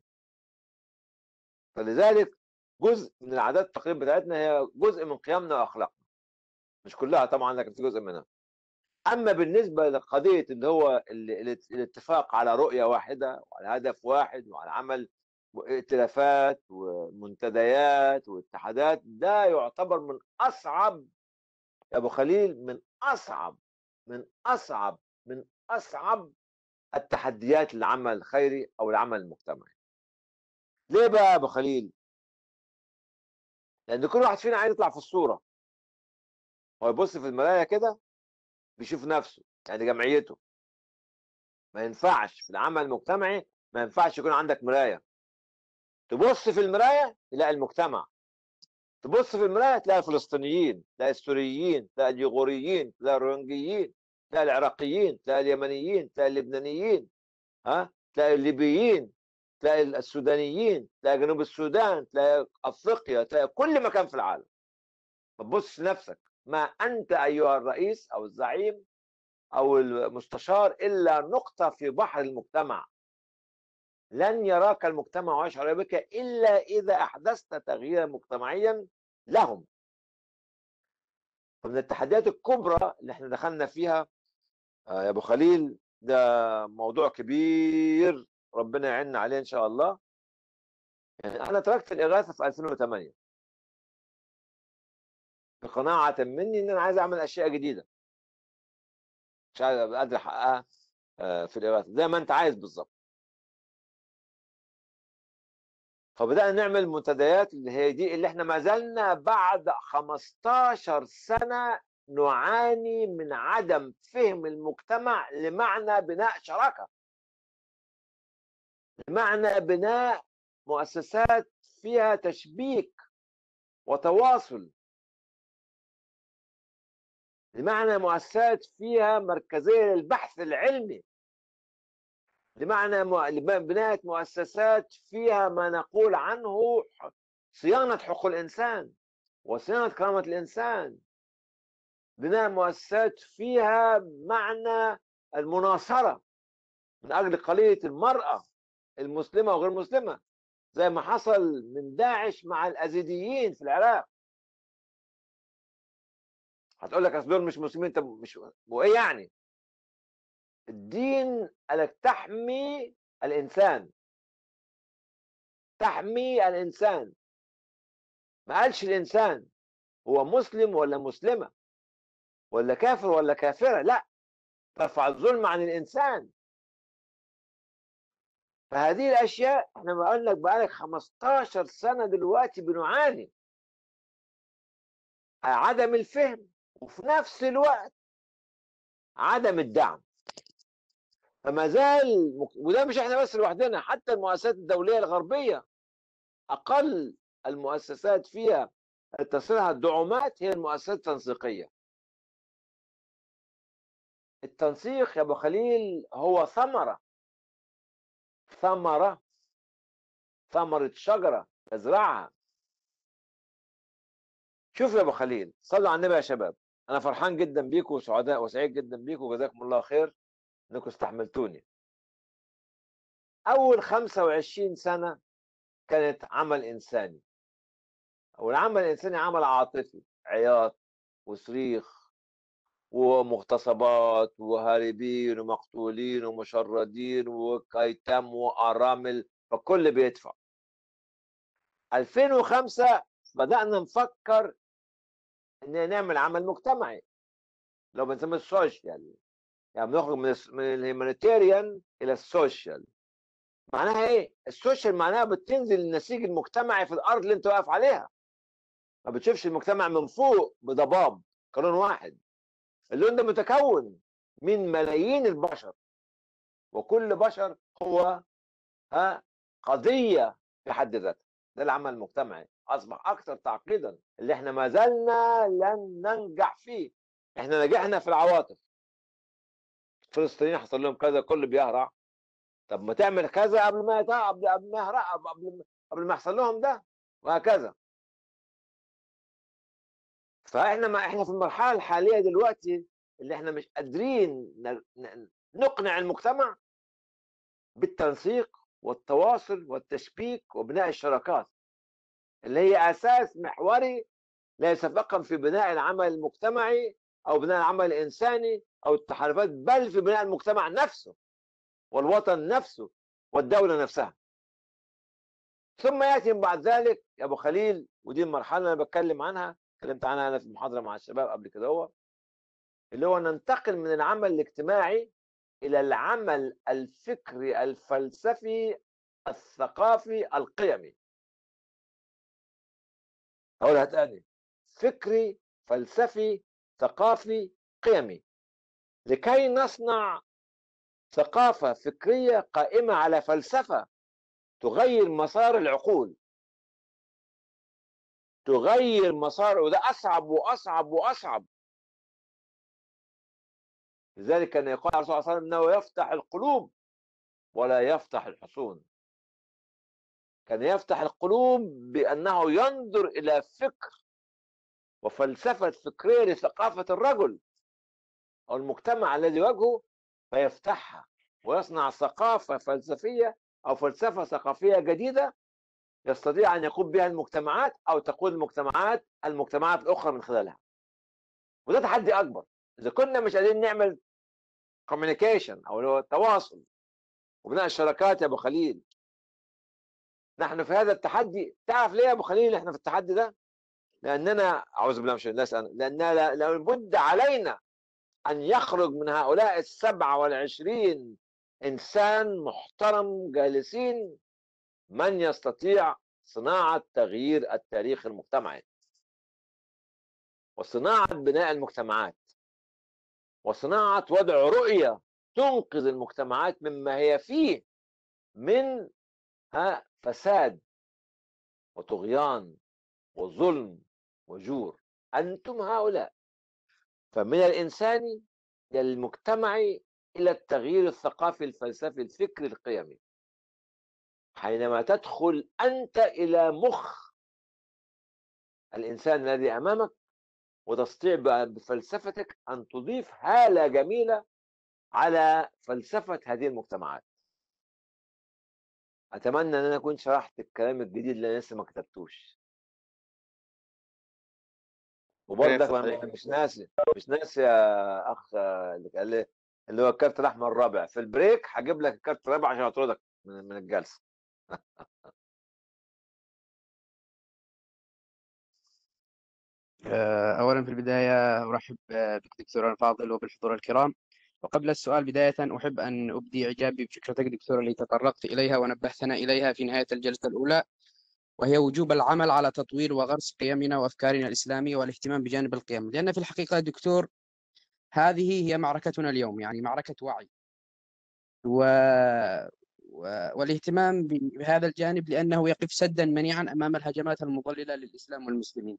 Speaker 1: فلذلك جزء من العادات التقليد بتاعتنا هي جزء من قيمنا واخلاقنا مش كلها طبعا لكن في جزء منها اما بالنسبه لقضيه اللي هو ال- ال- الاتفاق على رؤيه واحده وعلى هدف واحد وعلى عمل ائتلافات ومنتديات واتحادات ده يعتبر من اصعب يا ابو خليل من اصعب من اصعب من اصعب التحديات للعمل الخيري او العمل المجتمعي ليه بقى يا ابو خليل لان كل واحد فينا عايز يطلع في الصوره هو يبص في المرايه كده بيشوف نفسه يعني جمعيته ما ينفعش في العمل المجتمعي ما ينفعش يكون عندك مرايه تبص في المرايه تلاقي المجتمع تبص في المرايه تلاقي الفلسطينيين تلاقي السوريين تلاقي اليغوريين تلاقي الروهنجيين تلاقي العراقيين تلاقي اليمنيين تلاقي اللبنانيين ها تلاقي الليبيين تلاقي السودانيين تلاقي جنوب السودان تلاقي افريقيا تلاقي كل مكان في العالم فتبص نفسك ما انت ايها الرئيس او الزعيم او المستشار الا نقطه في بحر المجتمع لن يراك المجتمع ويشعر بك الا اذا احدثت تغييرا مجتمعيا لهم ومن التحديات الكبرى اللي احنا دخلنا فيها آه، يا ابو خليل ده موضوع كبير ربنا يعيننا عليه ان شاء الله يعني انا تركت الاغاثه في 2008 بقناعه مني ان انا عايز اعمل اشياء جديده مش عايز أبقى قادر احققها آه، في الاغاثه زي ما انت عايز بالظبط فبدانا نعمل منتديات اللي هي دي اللي احنا ما زلنا بعد 15 سنه نعاني من عدم فهم المجتمع لمعنى بناء شراكه لمعنى بناء مؤسسات فيها تشبيك وتواصل لمعنى مؤسسات فيها مركزيه للبحث العلمي لمعنى مو- بناء مؤسسات فيها ما نقول عنه ح- صيانه حقوق الانسان وصيانه كرامه الانسان بناء مؤسسات فيها معنى المناصره من اجل قضيه المراه المسلمه وغير المسلمه زي ما حصل من داعش مع الازيديين في العراق هتقول لك اصل دول مش مسلمين طب مش وايه يعني الدين قالك تحمي الانسان تحمي الانسان ما قالش الانسان هو مسلم ولا مسلمه ولا كافر ولا كافره لا ترفع الظلم عن الانسان فهذه الاشياء احنا بقول لك بقالك 15 سنه دلوقتي بنعاني عدم الفهم وفي نفس الوقت عدم الدعم فما زال مك- وده مش احنا بس لوحدنا حتى المؤسسات الدوليه الغربيه اقل المؤسسات فيها تصلها الدعومات هي المؤسسات التنسيقيه التنسيق يا ابو خليل هو ثمره ثمره ثمره شجره تزرعها شوف يا ابو خليل صلوا على النبي يا شباب انا فرحان جدا بيكم وسعداء وسعيد جدا بيكم وجزاكم الله خير انكم استحملتوني اول 25 سنه كانت عمل انساني والعمل الانساني عمل عاطفي عياط وصريخ ومغتصبات وهاربين ومقتولين ومشردين وكيتم وارامل فكل بيدفع 2005 بدانا نفكر ان نعمل عمل مجتمعي لو بنسميه السوشيال يعني بنخرج من الس- من الهيومانيتيريان الى السوشيال معناها ايه؟ السوشيال معناها بتنزل النسيج المجتمعي في الارض اللي انت واقف عليها ما بتشوفش المجتمع من فوق بضباب قانون واحد اللون ده متكون من ملايين البشر وكل بشر هو ها قضيه في حد ذاتها ده العمل المجتمعي اصبح اكثر تعقيدا اللي احنا ما زلنا لن ننجح فيه احنا نجحنا في العواطف الفلسطينيين حصل لهم كذا كل بيهرع طب ما تعمل كذا قبل ما يتع... قبل قبل ما يهرع قبل ما- قبل ما يحصل لهم ده وهكذا فاحنا ما احنا في المرحله الحاليه دلوقتي اللي احنا مش قادرين ن- ن- نقنع المجتمع بالتنسيق والتواصل والتشبيك وبناء الشراكات اللي هي اساس محوري ليس فقط في بناء العمل المجتمعي او بناء العمل الانساني او التحالفات بل في بناء المجتمع نفسه والوطن نفسه والدوله نفسها ثم ياتي من بعد ذلك يا ابو خليل ودي المرحله اللي انا بتكلم عنها اتكلمت عنها انا في محاضره مع الشباب قبل كده هو اللي هو ننتقل من العمل الاجتماعي الى العمل الفكري الفلسفي الثقافي القيمي اقولها تاني فكري فلسفي ثقافي قيمي لكي نصنع ثقافه فكريه قائمه على فلسفه تغير مسار العقول تغير مسار وده اصعب واصعب واصعب لذلك كان يقول الرسول صلى الله عليه وسلم انه يفتح القلوب ولا يفتح الحصون كان يفتح القلوب بانه ينظر الى فكر وفلسفه فكريه لثقافه الرجل او المجتمع الذي يواجهه فيفتحها ويصنع ثقافه فلسفيه او فلسفه ثقافيه جديده يستطيع ان يقود بها المجتمعات او تقود المجتمعات المجتمعات الاخرى من خلالها وده تحدي اكبر اذا كنا مش قادرين نعمل كوميونيكيشن او اللي هو التواصل وبناء الشراكات يا ابو خليل نحن في هذا التحدي تعرف ليه يا ابو خليل احنا في التحدي ده لاننا اعوذ بالله من الشيطان لا أسأل. لاننا لابد علينا ان يخرج من هؤلاء السبعة والعشرين انسان محترم جالسين من يستطيع صناعة تغيير التاريخ المجتمعي وصناعة بناء المجتمعات وصناعة وضع رؤية تنقذ المجتمعات مما هي فيه من ها فساد وطغيان وظلم وجور أنتم هؤلاء فمن الإنساني إلى المجتمعي إلى التغيير الثقافي الفلسفي الفكري القيمي حينما تدخل أنت إلى مخ الإنسان الذي أمامك وتستطيع بفلسفتك أن تضيف هالة جميلة على فلسفة هذه المجتمعات أتمنى أن أنا أكون شرحت الكلام الجديد اللي أنا لسه ما كتبتوش وبرضك
Speaker 4: يفتح
Speaker 1: أنا
Speaker 4: عليك.
Speaker 1: مش ناسي مش ناسي يا أخ اللي قال لي اللي هو الكارت الأحمر الرابع في البريك هجيب لك الكارت الرابع عشان أطردك من من الجلسة
Speaker 6: آه، أولا في البداية أرحب آه، بك دكتور الفاضل وبالحضور الكرام وقبل السؤال بداية أحب أن أبدي إعجابي بفكرتك دكتور اللي تطرقت إليها ونبهتنا إليها في نهاية الجلسة الأولى وهي وجوب العمل على تطوير وغرس قيمنا وأفكارنا الإسلامية والاهتمام بجانب القيم لأن في الحقيقة دكتور هذه هي معركتنا اليوم يعني معركة وعي و... و... والاهتمام بهذا الجانب لأنه يقف سدا منيعا أمام الهجمات المضللة للإسلام والمسلمين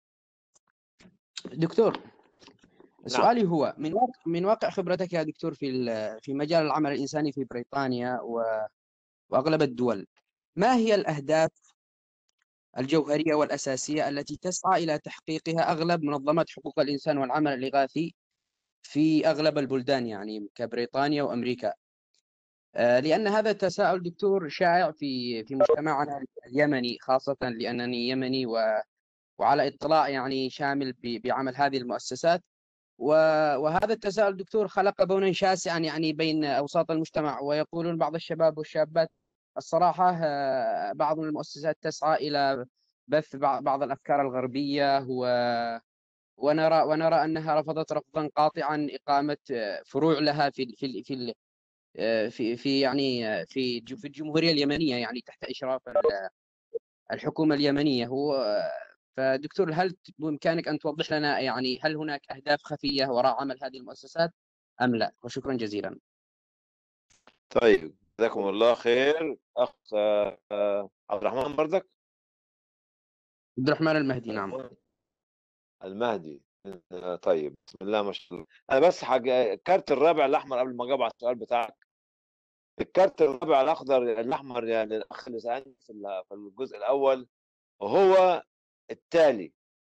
Speaker 6: دكتور سؤالي هو من واقع من واقع خبرتك يا دكتور في ال- في مجال العمل الإنساني في بريطانيا و- وأغلب الدول ما هي الأهداف الجوهرية والأساسية التي تسعى إلى تحقيقها أغلب منظمات حقوق الإنسان والعمل الإغاثي في أغلب البلدان يعني كبريطانيا وأمريكا آه، لأن هذا التساؤل دكتور شائع في في مجتمعنا اليمني خاصة لأنني يمني و وعلى اطلاع يعني شامل ب- بعمل هذه المؤسسات و- وهذا التساؤل دكتور خلق بونا شاسعا يعني بين اوساط المجتمع ويقولون بعض الشباب والشابات الصراحه آه، بعض المؤسسات تسعى الى بث بع- بعض الافكار الغربيه و ونرى ونرى انها رفضت رفضا قاطعا اقامه آه، فروع لها في في ال- في ال- آه، في في يعني آه، في الج- في الجمهوريه اليمنيه يعني تحت اشراف ال- الحكومه اليمنيه هو فدكتور هل بإمكانك أن توضح لنا يعني هل هناك أهداف خفية وراء عمل هذه المؤسسات أم لا وشكرا جزيلا
Speaker 1: طيب جزاكم الله خير أخ آه، آه، عبد الرحمن برضك
Speaker 6: عبد الرحمن المهدي نعم
Speaker 1: المهدي آه، طيب بسم الله ما شاء الله انا بس حاجه الكارت الرابع الاحمر قبل ما اجاوب على السؤال بتاعك الكارت الرابع الاخضر الاحمر يعني الاخ اللي سالني في ال- في الجزء الاول وهو التالي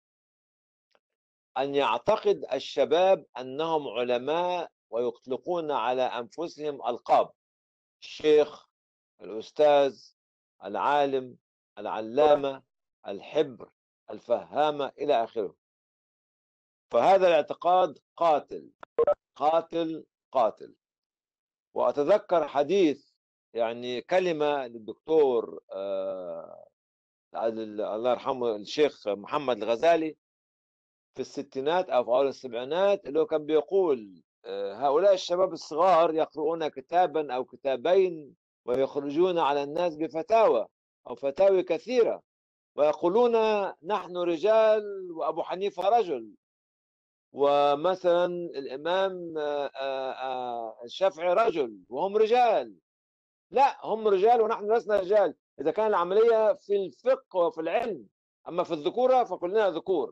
Speaker 1: ان يعتقد الشباب انهم علماء ويطلقون على انفسهم القاب الشيخ الاستاذ العالم العلامه الحبر الفهامه الى اخره فهذا الاعتقاد قاتل قاتل قاتل وأتذكر حديث يعني كلمة للدكتور آه ال- الله يرحمه الشيخ محمد الغزالي في الستينات أو في أول السبعينات اللي هو كان بيقول آه هؤلاء الشباب الصغار يقرؤون كتابا أو كتابين ويخرجون على الناس بفتاوى أو فتاوي كثيرة ويقولون نحن رجال وأبو حنيفة رجل ومثلا الامام آه، آه، آه، الشافعي رجل وهم رجال لا هم رجال ونحن لسنا رجال اذا كان العمليه في الفقه وفي العلم اما في الذكوره فكلنا ذكور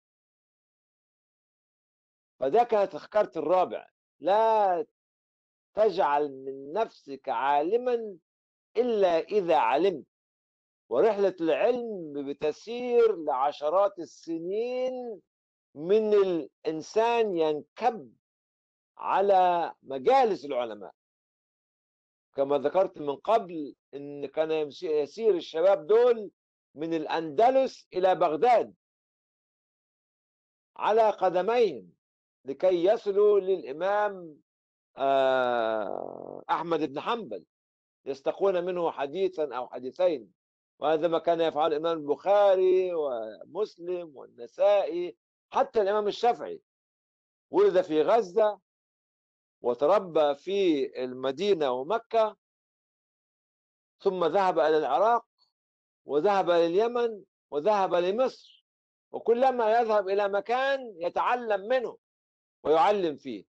Speaker 1: فده كانت الكارت الرابع لا تجعل من نفسك عالما الا اذا علمت ورحله العلم بتسير لعشرات السنين من الانسان ينكب على مجالس العلماء كما ذكرت من قبل ان كان يسير الشباب دول من الاندلس الى بغداد على قدميهم لكي يصلوا للامام احمد بن حنبل يستقون منه حديثا او حديثين وهذا ما كان يفعل الامام البخاري ومسلم والنسائي حتى الامام الشافعي ولد في غزه وتربى في المدينه ومكه ثم ذهب الى العراق وذهب لليمن وذهب لمصر وكلما يذهب الى مكان يتعلم منه ويعلم فيه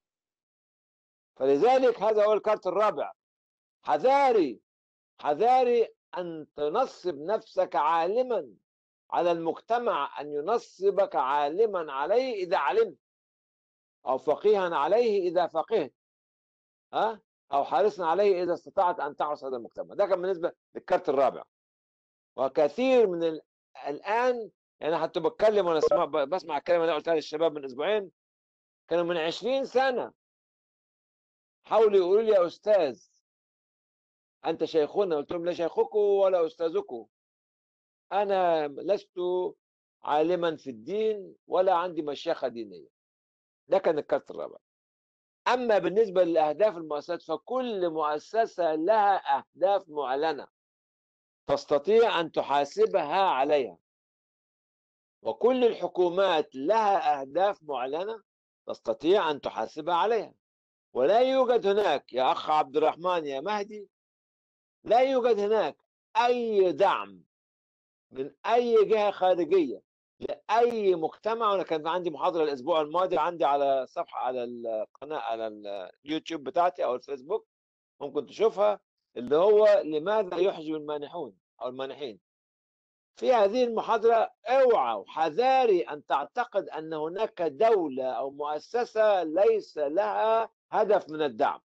Speaker 1: فلذلك هذا هو الكارت الرابع حذاري حذاري ان تنصب نفسك عالما على المجتمع ان ينصبك عالما عليه اذا علمت او فقيها عليه اذا فقهت ها او حارسا عليه اذا استطعت ان تحرس هذا المجتمع ده كان بالنسبه للكارت الرابع وكثير من ال... الان يعني حتى بتكلم وانا اسمع بسمع الكلمه اللي قلتها للشباب من اسبوعين كانوا من 20 سنه حاولوا يقولوا لي يا استاذ انت شيخنا قلت لهم لا شيخكم ولا استاذكم انا لست عالما في الدين ولا عندي مشيخه دينيه ده كان الكارت الرابع اما بالنسبه لاهداف المؤسسات فكل مؤسسه لها اهداف معلنه تستطيع ان تحاسبها عليها وكل الحكومات لها اهداف معلنه تستطيع ان تحاسبها عليها ولا يوجد هناك يا اخ عبد الرحمن يا مهدي لا يوجد هناك اي دعم من اي جهه خارجيه لاي مجتمع وانا كان عندي محاضره الاسبوع الماضي عندي على صفحه على القناه على اليوتيوب بتاعتي او الفيسبوك ممكن تشوفها اللي هو لماذا يحجب المانحون او المانحين في هذه المحاضره اوعى وحذاري ان تعتقد ان هناك دوله او مؤسسه ليس لها هدف من الدعم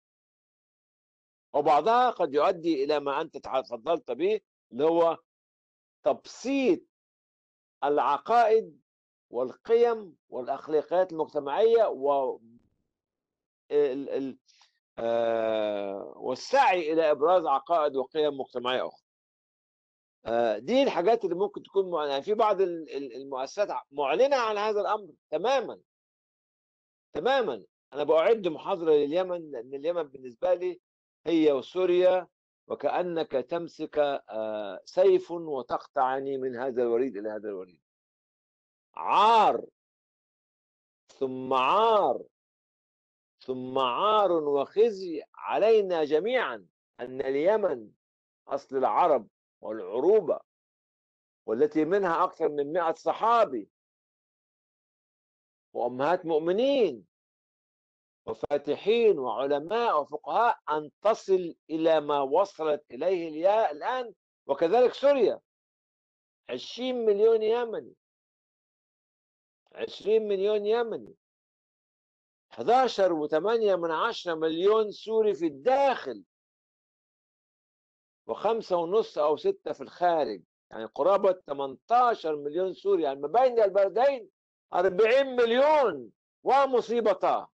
Speaker 1: وبعضها قد يؤدي الى ما انت تفضلت به اللي هو تبسيط العقائد والقيم والاخلاقيات المجتمعيه و ال... ال... آه... والسعي الى ابراز عقائد وقيم مجتمعيه اخرى. آه دي الحاجات اللي ممكن تكون مع... يعني في بعض المؤسسات معلنه عن هذا الامر تماما تماما انا باعد محاضره لليمن لان اليمن بالنسبه لي هي وسوريا وكأنك تمسك سيف وتقطعني من هذا الوريد إلى هذا الوريد عار ثم عار ثم عار وخزي علينا جميعا أن اليمن أصل العرب والعروبة والتي منها أكثر من مئة صحابي وأمهات مؤمنين وفاتحين وعلماء وفقهاء أن تصل إلى ما وصلت إليه الآن وكذلك سوريا 20 مليون يمني 20 مليون يمني 11 و8 من عشرة مليون سوري في الداخل وخمسة ونص أو ستة في الخارج يعني قرابة 18 مليون سوري يعني ما بين البلدين 40 مليون ومصيبتاه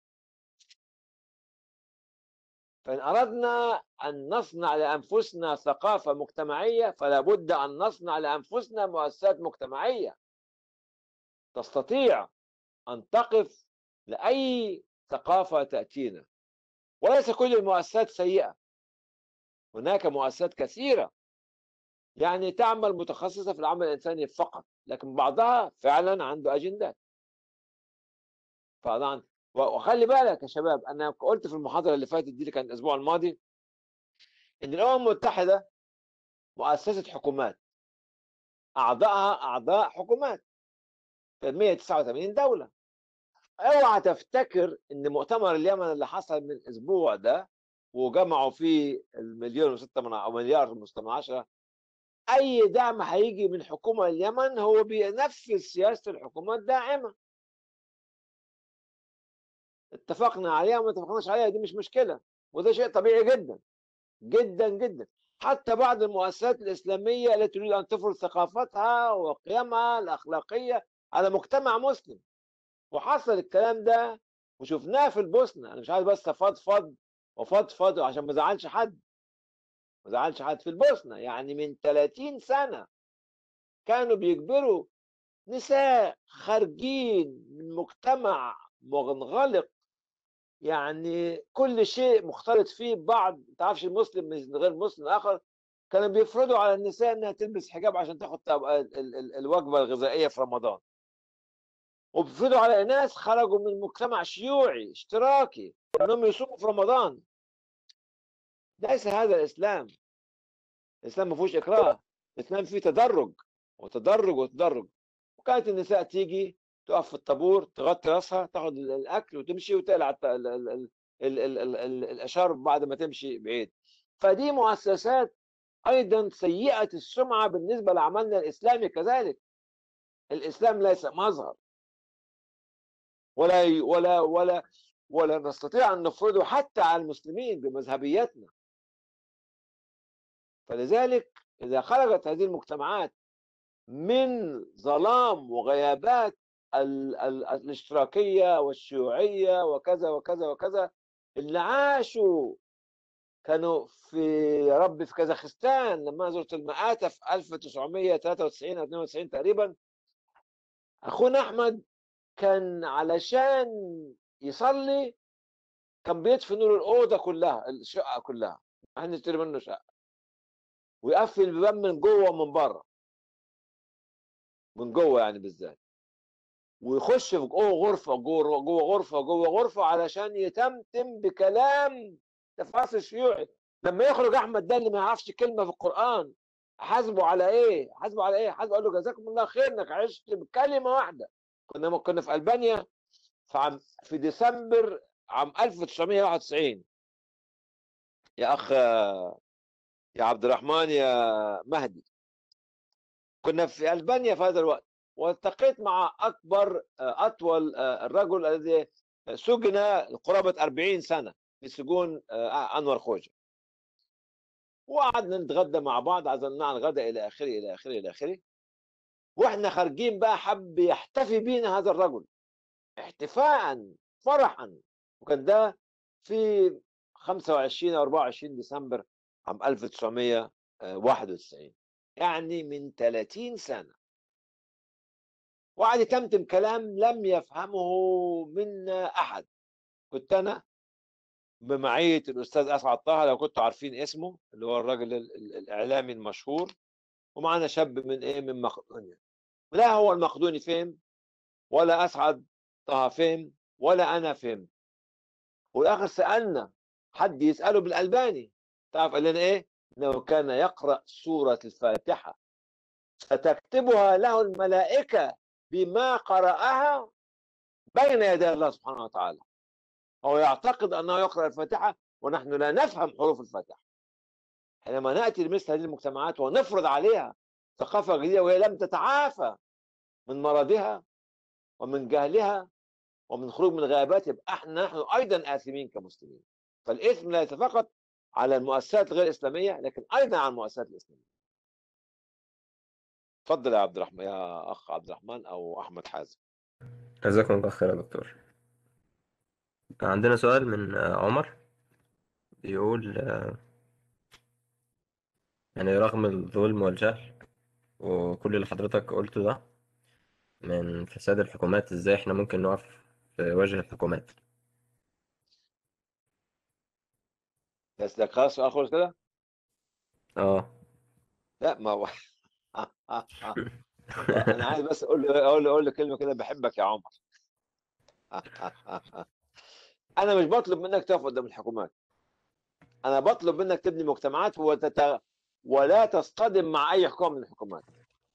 Speaker 1: فإن أردنا أن نصنع لأنفسنا ثقافة مجتمعية فلا بد أن نصنع لأنفسنا مؤسسات مجتمعية تستطيع أن تقف لأي ثقافة تأتينا وليس كل المؤسسات سيئة هناك مؤسسات كثيرة يعني تعمل متخصصة في العمل الإنساني فقط لكن بعضها فعلا عنده أجندات فعلا وخلي بالك يا شباب انا قلت في المحاضره اللي فاتت دي اللي كانت الاسبوع الماضي ان الامم المتحده مؤسسه حكومات اعضائها اعضاء حكومات 189 دوله اوعى تفتكر ان مؤتمر اليمن اللي حصل من اسبوع ده وجمعوا فيه المليون وستة من او مليار وستة من عشرة اي دعم هيجي من حكومه اليمن هو بينفذ سياسه الحكومه الداعمه اتفقنا عليها وما اتفقناش عليها دي مش مشكله وده شيء طبيعي جدا جدا جدا حتى بعض المؤسسات الاسلاميه التي تريد ان تفرض ثقافتها وقيمها الاخلاقيه على مجتمع مسلم وحصل الكلام ده وشفناه في البوسنه انا مش عايز بس افضفض وفضفض عشان ما ازعلش حد ما ازعلش حد في البوسنه يعني من 30 سنه كانوا بيجبروا نساء خارجين من مجتمع منغلق يعني كل شيء مختلط فيه ببعض ما تعرفش المسلم من غير مسلم اخر كانوا بيفرضوا على النساء انها تلبس حجاب عشان تاخد ال- ال- ال- الوجبه الغذائيه في رمضان وبيفرضوا على ناس خرجوا من مجتمع شيوعي اشتراكي انهم يصوموا في رمضان ليس هذا الاسلام الاسلام ما فيهوش اكراه الاسلام فيه تدرج وتدرج وتدرج وكانت النساء تيجي تقف في الطابور تغطي راسها تاخد ال- الاكل وتمشي وتقلع الت- ال- ال- ال- ال- ال- ال- ال- الاشارب بعد ما تمشي بعيد فدي مؤسسات ايضا سيئه السمعه بالنسبه لعملنا الاسلامي كذلك الاسلام ليس مظهر ولا ي- ولا ولا ولا نستطيع ان نفرضه حتى على المسلمين بمذهبيتنا فلذلك اذا خرجت هذه المجتمعات من ظلام وغيابات ال ال الاشتراكيه والشيوعيه وكذا وكذا وكذا اللي عاشوا كانوا في يا رب في كازاخستان لما زرت المآتة في 1993 او 92 تقريبا اخونا احمد كان علشان يصلي كان بيطفي نور الاوضه كلها الشقه كلها احنا نشتري منه شقه ويقفل البيبان من جوه ومن بره من جوه يعني بالذات ويخش في جوه غرفه جوه جوه غرفه جوه غرفه علشان يتمتم بكلام تفاصيل شيوعي لما يخرج احمد ده اللي ما يعرفش كلمه في القران حاسبه على ايه؟ حاسبه على ايه؟ حاسبه اقول له جزاكم الله خير انك عشت بكلمه واحده كنا كنا في البانيا في عام في ديسمبر عام 1991 يا اخ يا عبد الرحمن يا مهدي كنا في البانيا في هذا الوقت والتقيت مع اكبر اطول الرجل الذي سجن قرابه 40 سنه في سجون انور خوجه وقعدنا نتغدى مع بعض عزمناه على الغداء الى اخره الى اخره الى اخره واحنا خارجين بقى حب يحتفي بينا هذا الرجل احتفاء فرحا وكان ده في 25 او 24 ديسمبر عام 1991 يعني من 30 سنه وقعد يتمتم كلام لم يفهمه منا احد كنت انا بمعيه الاستاذ اسعد طه لو كنتوا عارفين اسمه اللي هو الراجل الاعلامي المشهور ومعنا شاب من ايه من مقدونيا لا هو المقدوني فهم ولا اسعد طه فهم ولا انا فهمت والاخر سالنا حد يساله بالالباني تعرف قال لنا ايه انه كان يقرا سوره الفاتحه فتكتبها له الملائكه بما قراها بين يدي الله سبحانه وتعالى هو يعتقد انه يقرا الفاتحه ونحن لا نفهم حروف الفاتحه حينما ناتي لمثل هذه المجتمعات ونفرض عليها ثقافه جديده وهي لم تتعافى من مرضها ومن جهلها ومن خروج من الغابات يبقى احنا نحن ايضا اثمين كمسلمين فالاثم ليس فقط على المؤسسات الغير الاسلاميه لكن ايضا على المؤسسات الاسلاميه تفضل يا عبد الرحمن يا اخ عبد الرحمن او احمد حازم
Speaker 2: جزاكم الله خير يا دكتور عندنا سؤال من عمر بيقول يعني رغم الظلم والجهل وكل اللي حضرتك قلته ده من فساد الحكومات ازاي احنا ممكن نقف في وجه الحكومات
Speaker 1: بس لك خلاص سؤال خلص كده
Speaker 2: اه
Speaker 1: لا ما هو انا عايز بس اقول له اقول له اقول له كلمه كده بحبك يا عمر انا مش بطلب منك تقف قدام الحكومات انا بطلب منك تبني مجتمعات وتت... ولا تصطدم مع اي حكومه من الحكومات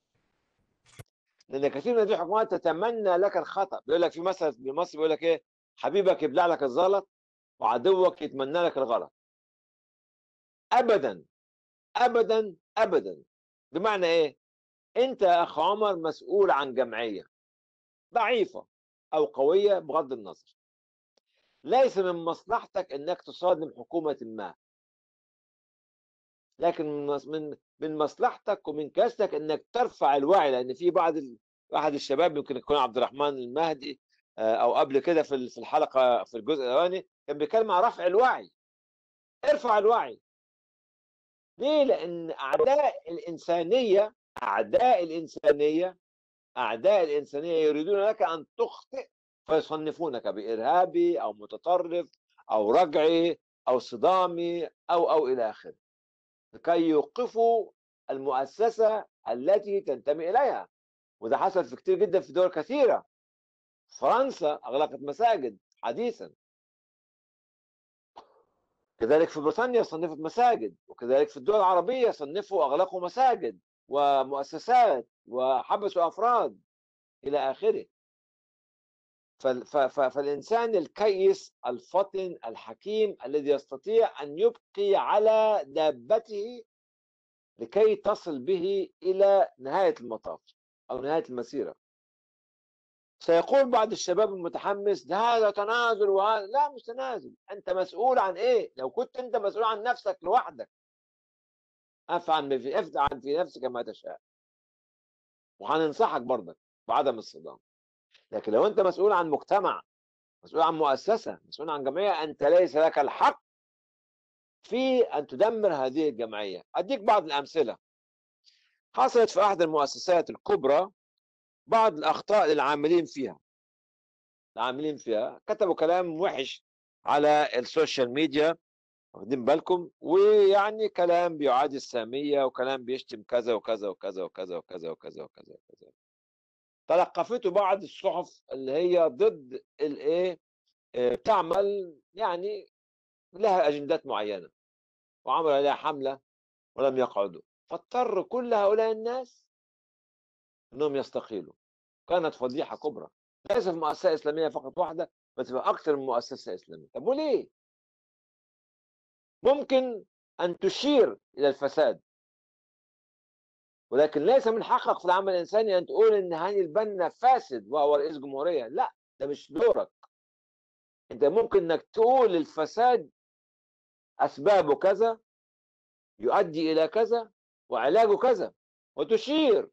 Speaker 1: لان كثير من هذه الحكومات تتمنى لك الخطا بيقول لك في مثل بمصر بيقول لك ايه حبيبك يبلع لك الزلط وعدوك يتمنى لك الغلط ابدا ابدا ابدا بمعنى ايه انت يا اخ عمر مسؤول عن جمعيه ضعيفه او قويه بغض النظر ليس من مصلحتك انك تصادم حكومه ما لكن من مص- من من مصلحتك ومن كاستك انك ترفع الوعي لان في بعض ال... واحد الشباب يمكن يكون عبد الرحمن المهدي آه، او قبل كده في ال- في الحلقه في الجزء الاولاني كان بيتكلم عن رفع الوعي ارفع الوعي ليه؟ لان اعداء الانسانيه اعداء الانسانيه اعداء الانسانيه يريدون لك ان تخطئ فيصنفونك بارهابي او متطرف او رجعي او صدامي او او الى اخره لكي يوقفوا المؤسسه التي تنتمي اليها وده حصل في كتير جدا في دول كثيره فرنسا اغلقت مساجد حديثا كذلك في بريطانيا صنفت مساجد وكذلك في الدول العربيه صنفوا اغلقوا مساجد ومؤسسات وحبسوا افراد الى اخره فال- ف- ف- فالانسان الكيس الفطن الحكيم الذي يستطيع ان يبقي على دابته لكي تصل به الى نهايه المطاف او نهايه المسيره سيقول بعض الشباب المتحمس ده هذا تنازل وهذا لا مش تنازل انت مسؤول عن ايه لو كنت انت مسؤول عن نفسك لوحدك افعل ما في افعل في نفسك ما تشاء وهننصحك برضك بعدم الصدام لكن لو انت مسؤول عن مجتمع مسؤول عن مؤسسه مسؤول عن جمعيه انت ليس لك الحق في ان تدمر هذه الجمعيه اديك بعض الامثله حصلت في احد المؤسسات الكبرى بعض الاخطاء للعاملين فيها العاملين فيها كتبوا كلام وحش على السوشيال ميديا واخدين بالكم ويعني كلام بيعادي الساميه وكلام بيشتم كذا وكذا وكذا وكذا وكذا وكذا وكذا وكذا تلقفته بعض الصحف اللي هي ضد الايه آه، بتعمل يعني لها اجندات معينه وعمل عليها حمله ولم يقعدوا فاضطر كل هؤلاء الناس انهم يستقيلوا كانت فضيحه كبرى ليس في مؤسسه اسلاميه فقط واحده بس في اكثر من مؤسسه اسلاميه طب وليه؟ ممكن ان تشير الى الفساد ولكن ليس من حقك في العمل الانساني ان تقول ان هاني البنا فاسد وهو رئيس جمهوريه لا ده مش دورك انت ممكن انك تقول الفساد اسبابه كذا يؤدي الى كذا وعلاجه كذا وتشير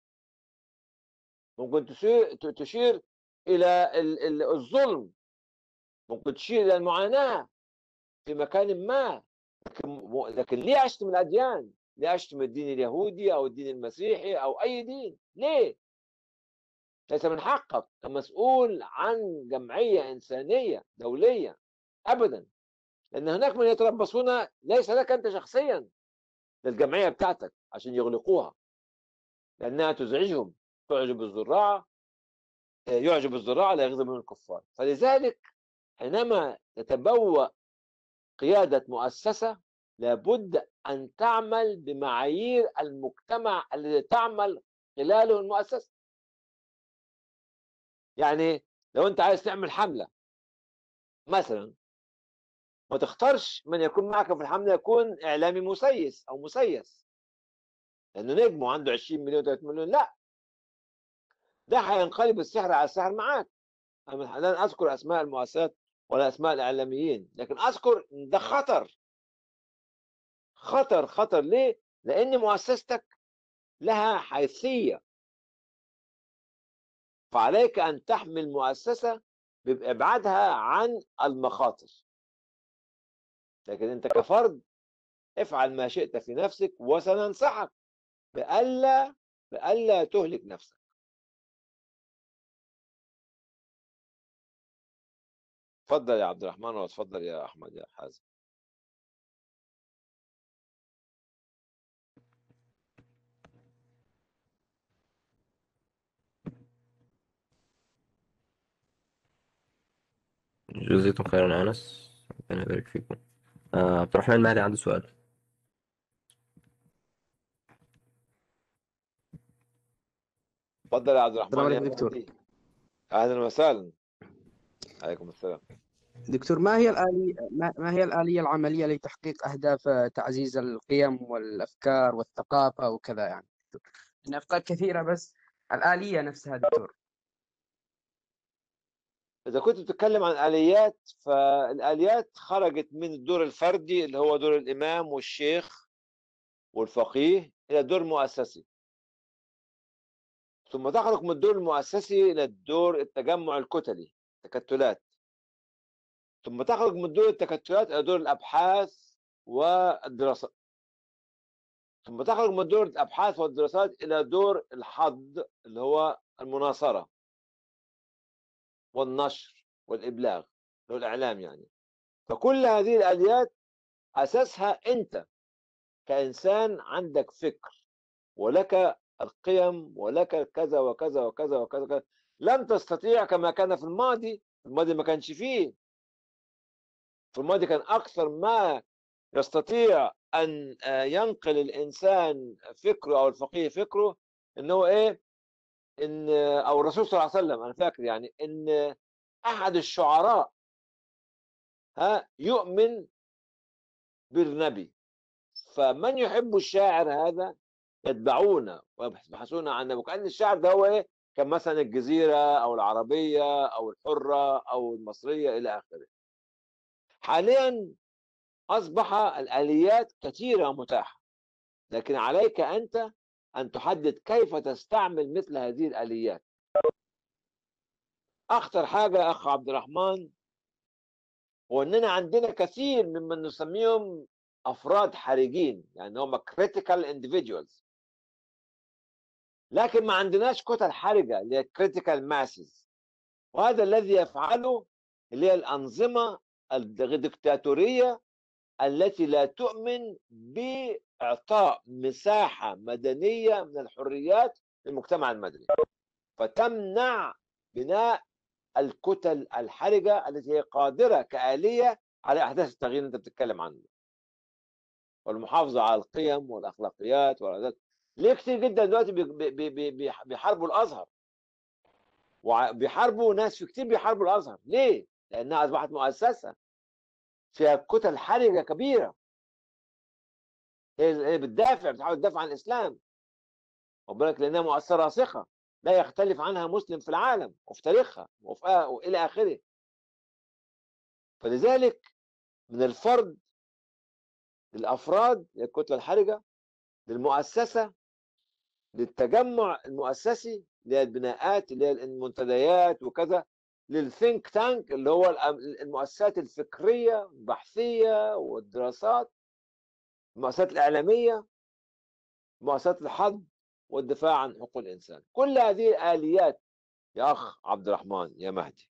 Speaker 1: ممكن تشير تشير الى ال- ال- الظلم ممكن تشير الى المعاناه في مكان ما لكن لكن ليه اشتم الاديان؟ ليه اشتم الدين اليهودي او الدين المسيحي او اي دين؟ ليه؟ ليس من حقك كمسؤول عن جمعيه انسانيه دوليه ابدا لان هناك من يتربصون ليس لك انت شخصيا للجمعيه بتاعتك عشان يغلقوها لانها تزعجهم تعجب الزراعه يعجب الزراعه لا يغضب من الكفار فلذلك حينما تتبوأ قيادة مؤسسة لابد أن تعمل بمعايير المجتمع الذي تعمل خلاله المؤسسة يعني لو أنت عايز تعمل حملة مثلا ما تختارش من يكون معك في الحملة يكون إعلامي مسيس أو مسيس لأنه نجم وعنده 20 مليون 30 مليون لا ده هينقلب السحر على السحر معاك أنا لن أذكر أسماء المؤسسات ولا اسماء الاعلاميين لكن اذكر إن ده خطر خطر خطر ليه لان مؤسستك لها حيثيه فعليك ان تحمي المؤسسه بابعادها عن المخاطر لكن انت كفرد افعل ما شئت في نفسك وسننصحك بألا بألا تهلك نفسك اتفضل يا عبد الرحمن واتفضل يا احمد يا حازم
Speaker 2: جزيتم خيرا يا أنس ربنا يبارك فيكم آه، عبد الرحمن المهدي عنده سؤال
Speaker 1: اتفضل يا عبد الرحمن
Speaker 6: السلام
Speaker 1: يا
Speaker 6: عليكم دكتور.
Speaker 1: مهدي. اهلا وسهلا عليكم السلام
Speaker 6: دكتور ما هي الآلية ما ما هي الآلية العملية لتحقيق أهداف تعزيز القيم والأفكار والثقافة وكذا يعني دكتور إن أفكار كثيرة بس الآلية نفسها دكتور
Speaker 1: إذا كنت بتتكلم عن آليات فالآليات خرجت من الدور الفردي اللي هو دور الإمام والشيخ والفقيه إلى الدور المؤسسي ثم تخرج من الدور المؤسسي إلى الدور التجمع الكتلي تكتلات ثم تخرج من دور التكتلات إلى دور الأبحاث والدراسات ثم تخرج من دور الأبحاث والدراسات إلى دور الحض اللي هو المناصرة والنشر والإبلاغ اللي هو الإعلام يعني فكل هذه الآليات أساسها أنت كإنسان عندك فكر ولك القيم ولك كذا وكذا وكذا وكذا, وكذا. لم تستطيع كما كان في الماضي في الماضي ما كانش فيه في الماضي كان أكثر ما يستطيع أن آه، ينقل الإنسان فكره أو الفقيه فكره إن هو إيه إن أو الرسول صلى الله عليه وسلم أنا فاكر يعني إن أحد الشعراء ها يؤمن بالنبي فمن يحب الشاعر هذا يتبعون ويبحثون عنه وكأن الشعر ده هو ايه كان مثلا الجزيرة أو العربية أو الحرة أو المصرية إلى آخره حاليا أصبح الآليات كثيرة متاحة لكن عليك أنت أن تحدد كيف تستعمل مثل هذه الآليات أخطر حاجة يا أخ عبد الرحمن هو أننا عندنا كثير ممن نسميهم أفراد حرجين يعني هم critical individuals لكن ما عندناش كتل حرجة اللي هي critical masses وهذا الذي يفعله اللي هي الأنظمة الدكتاتورية التي لا تؤمن بإعطاء مساحة مدنية من الحريات للمجتمع المدني فتمنع بناء الكتل الحرجة التي هي قادرة كآلية على أحداث التغيير اللي أنت بتتكلم عنه والمحافظة على القيم والأخلاقيات والعادات ليه كتير جدا دلوقتي بي- بي- بي- بي- بيحاربوا الأزهر وبيحاربوا ناس في كتير بيحاربوا الأزهر ليه؟ لأنها أصبحت مؤسسة فيها كتل حرجة كبيرة هي هي بتدافع بتحاول تدافع عن الإسلام خد بالك لأنها مؤسسة راسخة لا يختلف عنها مسلم في العالم وفي تاريخها وفي آه وإلى آخره فلذلك من الفرد للأفراد للكتلة الحرجة للمؤسسة للتجمع المؤسسي اللي هي البناءات اللي هي المنتديات وكذا للثينك تانك اللي هو الأم- المؤسسات الفكرية البحثية والدراسات المؤسسات الإعلامية مؤسسات الحظ والدفاع عن حقوق الإنسان كل هذه الآليات يا أخ عبد الرحمن يا مهدي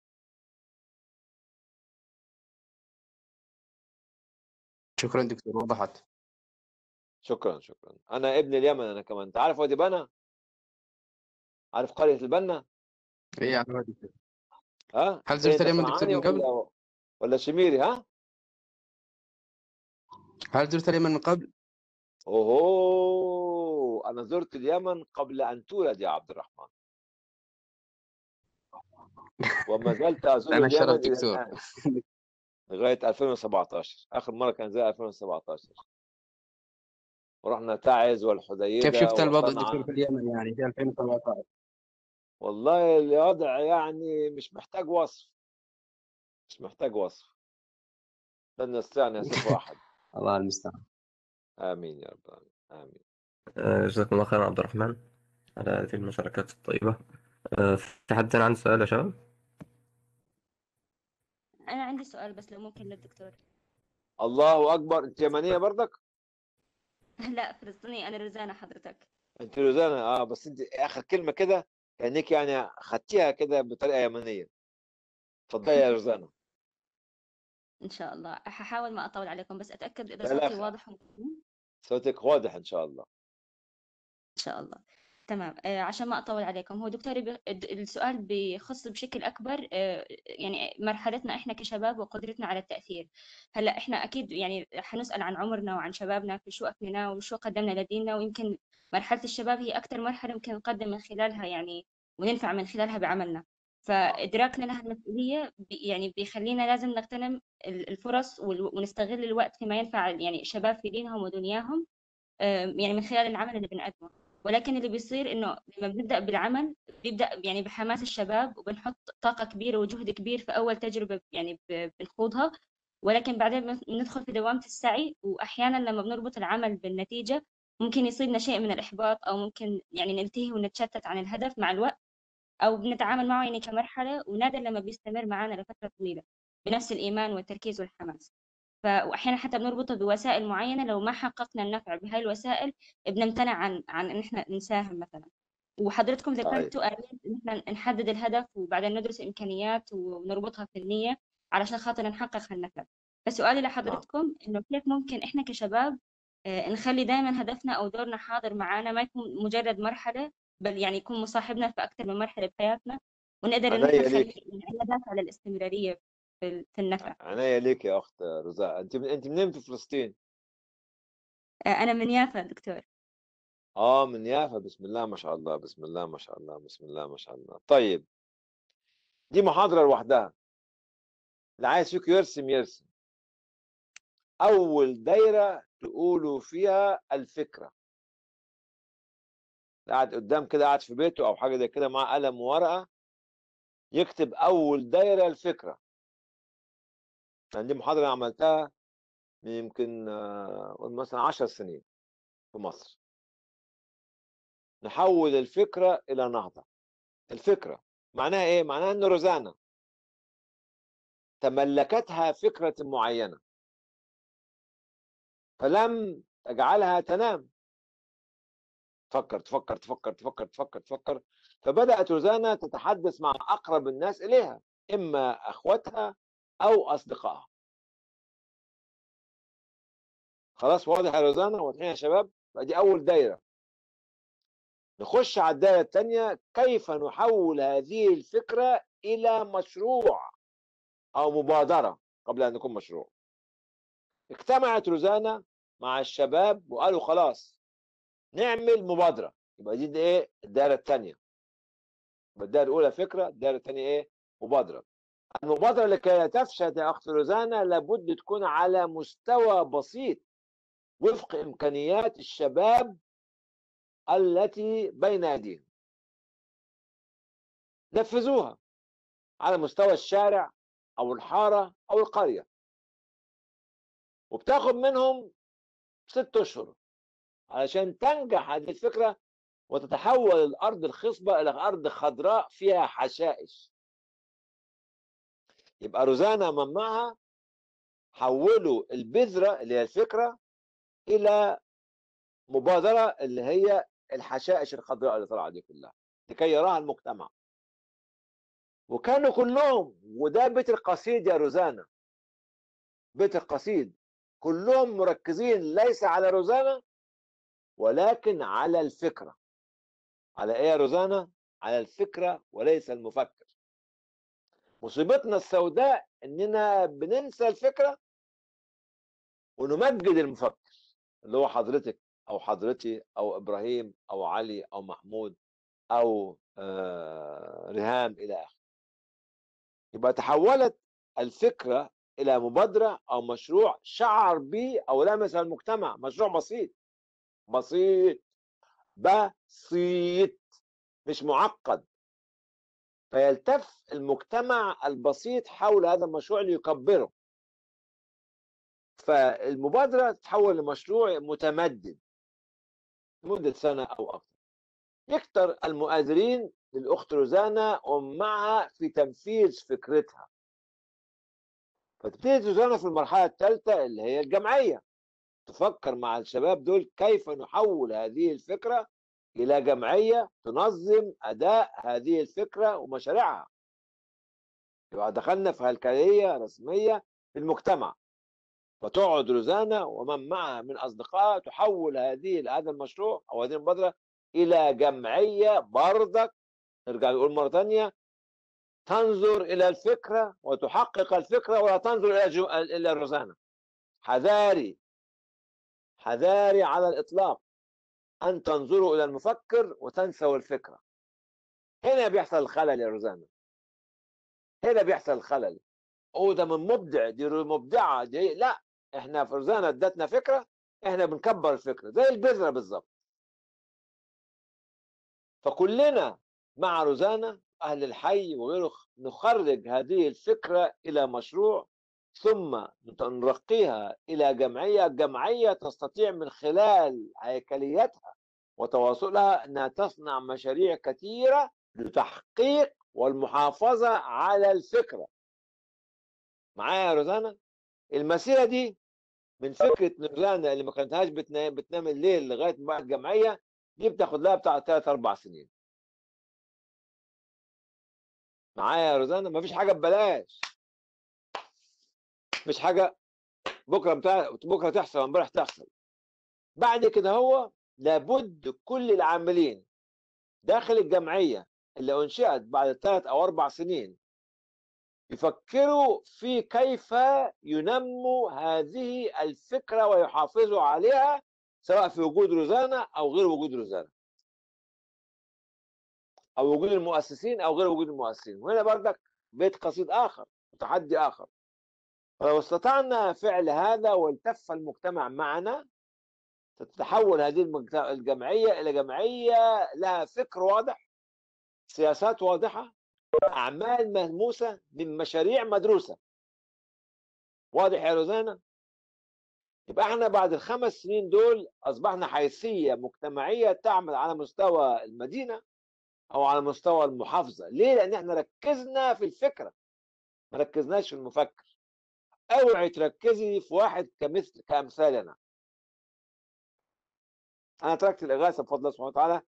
Speaker 6: شكرا دكتور وضحت
Speaker 1: شكرا شكرا أنا ابن اليمن أنا كمان أنت عارف وادي بنا عارف قرية البنا
Speaker 6: اي يعني هو دكتور
Speaker 1: ها
Speaker 6: هل
Speaker 1: إيه
Speaker 6: زرت
Speaker 1: أنت
Speaker 6: اليمن دكتور
Speaker 1: صنعاني
Speaker 6: من قبل؟
Speaker 1: ولا ولا شميري ها
Speaker 6: هل زرت اليمن من قبل؟
Speaker 1: اوه انا زرت اليمن قبل ان تولد يا عبد الرحمن وما زلت ازور
Speaker 6: انا
Speaker 1: اليمن
Speaker 6: شرف
Speaker 1: الى
Speaker 6: دكتور
Speaker 1: الان لغايه 2017 اخر مره كان زي 2017 ورحنا تعز
Speaker 6: كيف
Speaker 1: والحديده
Speaker 6: شفت الوضع دكتور
Speaker 1: وصنعاء
Speaker 6: في اليمن يعني في 2017
Speaker 1: والله الوضع يعني مش محتاج وصف مش محتاج وصف لن يستطيع ان يصفه احد
Speaker 6: الله المستعان
Speaker 1: امين يا رب العالمين امين
Speaker 2: آه، جزاكم الله خيرا عبد الرحمن على هذه المشاركات الطيبة آه، في حد تاني عنده سؤال يا شباب؟
Speaker 7: أنا عندي سؤال بس لو ممكن للدكتور
Speaker 1: الله اكبر انت يمنيه برضك
Speaker 7: لا فلسطيني أنا رزانة حضرتك
Speaker 1: انت روزانا اه بس انت اخر كلمه كده كانك يعني خدتيها كده بطريقه يمنيه اتفضلي يا روزانا
Speaker 7: إن شاء الله هحاول ما أطول عليكم بس أتأكد إذا
Speaker 1: لا لا
Speaker 7: صوتي
Speaker 1: خ-
Speaker 7: واضح ومفهوم
Speaker 1: صوتك واضح ان شاء الله
Speaker 7: إن شاء الله تمام آه، عشان ما أطول عليكم هو دكتوري بي- الد- السؤال بيخص بشكل أكبر آه، يعني مرحلتنا إحنا كشباب وقدرتنا على التأثير هلا إحنا أكيد يعني حنسأل عن عمرنا وعن شبابنا في شو أفنيناه وشو قدمنا لديننا ويمكن مرحلة الشباب هي أكثر مرحلة ممكن نقدم من خلالها يعني وننفع من خلالها بعملنا فإدراكنا لها المسؤولية بي يعني بيخلينا لازم نغتنم ال- الفرص وال- ونستغل الوقت فيما ينفع يعني الشباب في دينهم ودنياهم آه، يعني من خلال العمل اللي بنقدمه ولكن اللي بيصير إنه لما بنبدأ بالعمل بيبدأ يعني بحماس الشباب وبنحط طاقة كبيرة وجهد كبير في أول تجربة يعني ب- بنخوضها ولكن بعدين بن- بندخل في دوامة السعي وأحيانا لما بنربط العمل بالنتيجة ممكن يصيبنا شيء من الإحباط أو ممكن يعني نلتهي ونتشتت عن الهدف مع الوقت أو بنتعامل معه يعني كمرحلة ونادر لما بيستمر معنا لفترة طويلة بنفس الإيمان والتركيز والحماس ف... وأحيانا حتى بنربطه بوسائل معينة لو ما حققنا النفع بهاي الوسائل بنمتنع عن عن إن إحنا نساهم مثلا وحضرتكم
Speaker 1: صحيح
Speaker 7: ذكرتوا آلية إن إحنا نحدد الهدف وبعدين ندرس إمكانيات ونربطها في النية علشان خاطر نحقق هالنفع بس سؤالي
Speaker 1: نعم
Speaker 7: لحضرتكم إنه كيف ممكن إحنا كشباب آه، نخلي دائما هدفنا أو دورنا حاضر معانا ما يكون مجرد مرحلة بل يعني يكون مصاحبنا في أكثر من مرحلة بحياتنا ونقدر إن إحنا
Speaker 1: عناية
Speaker 7: نخلي
Speaker 1: ليك
Speaker 7: يعني عندنا دافع للاستمرارية في ال- في النفع
Speaker 1: عناية ليك يا أخت رزاق أنت أنت منين في فلسطين؟
Speaker 7: آه، أنا من يافا دكتور
Speaker 1: آه من يافا بسم الله ما شاء الله بسم الله ما شاء الله بسم الله ما شاء الله طيب دي محاضرة لوحدها اللي عايز فيكم يرسم يرسم أول دايرة تقولوا فيها الفكرة قاعد قدام كده قاعد في بيته أو حاجة زي كده مع قلم وورقة يكتب أول دايرة الفكرة يعني دي محاضرة أنا عملتها من يمكن آه، قول مثلا عشر سنين في مصر نحول الفكرة إلى نهضة الفكرة معناها إيه؟ معناها إن روزانا تملكتها فكرة معينة فلم تجعلها تنام تفكر تفكر تفكر تفكر تفكر تفكر فبدأت روزانا تتحدث مع أقرب الناس إليها إما أخواتها أو أصدقائها خلاص واضح يا روزانا واضحين يا شباب دي أول دايرة نخش على الدايرة الثانية كيف نحول هذه الفكرة إلى مشروع أو مبادرة قبل أن يكون مشروع اجتمعت روزانا مع الشباب وقالوا خلاص نعمل مبادرة يبقى دي, دي إيه الدايرة الثانية يبقى الدايرة الأولى فكرة الدايرة الثانية إيه مبادرة المبادرة لكي لا تفشل يا أخت روزانا لابد تكون على مستوى بسيط وفق إمكانيات الشباب التي بين أيديهم نفذوها على مستوى الشارع أو الحارة أو القرية وبتاخد منهم ست أشهر علشان تنجح هذه الفكرة وتتحول الأرض الخصبة إلى أرض خضراء فيها حشائش يبقى روزانا من معها حولوا البذرة اللي هي الفكرة إلى مبادرة اللي هي الحشائش الخضراء اللي طالعة دي كلها لكي يراها المجتمع وكانوا كلهم وده بيت القصيد يا روزانا بيت القصيد كلهم مركزين ليس على روزانا ولكن على الفكرة على ايه يا روزانا على الفكرة وليس المفكر مصيبتنا السوداء اننا بننسى الفكرة ونمجد المفكر اللي هو حضرتك او حضرتي او ابراهيم او علي او محمود او آه ريهام الى اخره يبقى تحولت الفكرة إلى مبادرة أو مشروع شعر به أو لمس المجتمع مشروع بسيط بسيط بسيط مش معقد فيلتف المجتمع البسيط حول هذا المشروع ليكبره فالمبادرة تتحول لمشروع متمدد لمدة سنة أو أكثر يكتر المؤازرين للأخت روزانا ومعها في تنفيذ فكرتها فتبتدي روزانا في المرحلة الثالثة اللي هي الجمعية تفكر مع الشباب دول كيف نحول هذه الفكرة إلى جمعية تنظم أداء هذه الفكرة ومشاريعها يبقى دخلنا في هيكلية رسمية في المجتمع فتقعد روزانا ومن معها من أصدقائها تحول هذه هذا المشروع أو هذه المبادرة إلى جمعية برضك نرجع نقول مرة ثانية تنظر إلى الفكرة وتحقق الفكرة ولا تنظر إلى جو... إلى روزانا حذاري حذاري على الإطلاق أن تنظروا إلى المفكر وتنسوا الفكرة هنا بيحصل الخلل يا روزانا هنا بيحصل الخلل أوه ده من مبدع دي مبدعة دي لا احنا في روزانا ادتنا فكرة احنا بنكبر الفكرة زي البذرة بالظبط فكلنا مع روزانا أهل الحي وغيره نخرج هذه الفكرة إلى مشروع ثم نرقيها إلى جمعية جمعية تستطيع من خلال هيكليتها وتواصلها أنها تصنع مشاريع كثيرة لتحقيق والمحافظة على الفكرة معايا يا روزانا المسيرة دي من فكرة روزانا اللي ما كانتهاش بتنام, بتنام الليل لغاية ما بقت جمعية دي بتاخد لها بتاع ثلاث أربع سنين معايا يا روزانا مفيش حاجة ببلاش مش حاجة بكرة بتاع بكرة تحصل امبارح تحصل بعد كده هو لابد كل العاملين داخل الجمعية اللي أنشئت بعد ثلاث أو أربع سنين يفكروا في كيف ينموا هذه الفكرة ويحافظوا عليها سواء في وجود روزانا أو غير وجود روزانا أو وجود المؤسسين أو غير وجود المؤسسين وهنا بردك بيت قصيد آخر وتحدي آخر فلو استطعنا فعل هذا والتف المجتمع معنا تتحول هذه المجت- الجمعية إلى جمعية لها فكر واضح سياسات واضحة أعمال ملموسة من مشاريع مدروسة واضح يا روزانا يبقى احنا بعد الخمس سنين دول أصبحنا حيثية مجتمعية تعمل على مستوى المدينة أو على مستوى المحافظة ليه؟ لأن احنا ركزنا في الفكرة ما ركزناش في المفكر اوعي تركزي في واحد كمثل كامثال انا انا تركت الاغاثه بفضل الله سبحانه وتعالى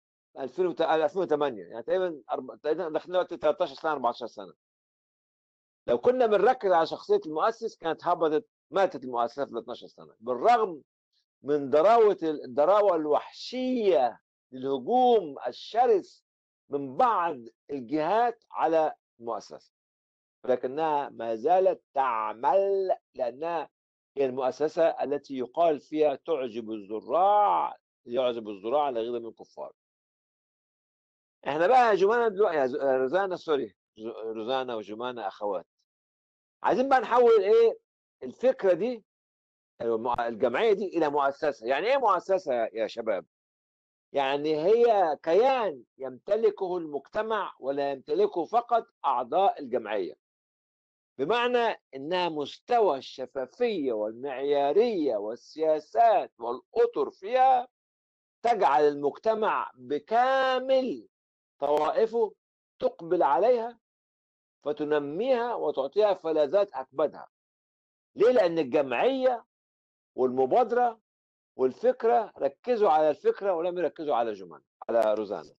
Speaker 1: 2008 يعني تقريبا أرب- تقريبا داخلين وقت 13 سنه 14 سنه لو كنا بنركز على شخصيه المؤسس كانت هبطت ماتت المؤسسه في 12 سنه بالرغم من ضراوه الضراوه الوحشيه للهجوم الشرس من بعض الجهات على المؤسسه ولكنها ما زالت تعمل لانها هي المؤسسه التي يقال فيها تعجب الزراع يعجب الزراع لغير من الكفار احنا بقى يا جمانه دلوقتي يا ز- يا روزانا سوري ز- روزانا وجمانه اخوات عايزين بقى نحول ايه الفكره دي المع- الجمعيه دي الى مؤسسه يعني ايه مؤسسه يا- يا شباب يعني هي كيان يمتلكه المجتمع ولا يمتلكه فقط اعضاء الجمعيه بمعنى انها مستوى الشفافيه والمعياريه والسياسات والاطر فيها تجعل المجتمع بكامل طوائفه تقبل عليها فتنميها وتعطيها فلذات اكبدها ليه لان الجمعيه والمبادره والفكره ركزوا على الفكره ولم يركزوا على جمان على روزانا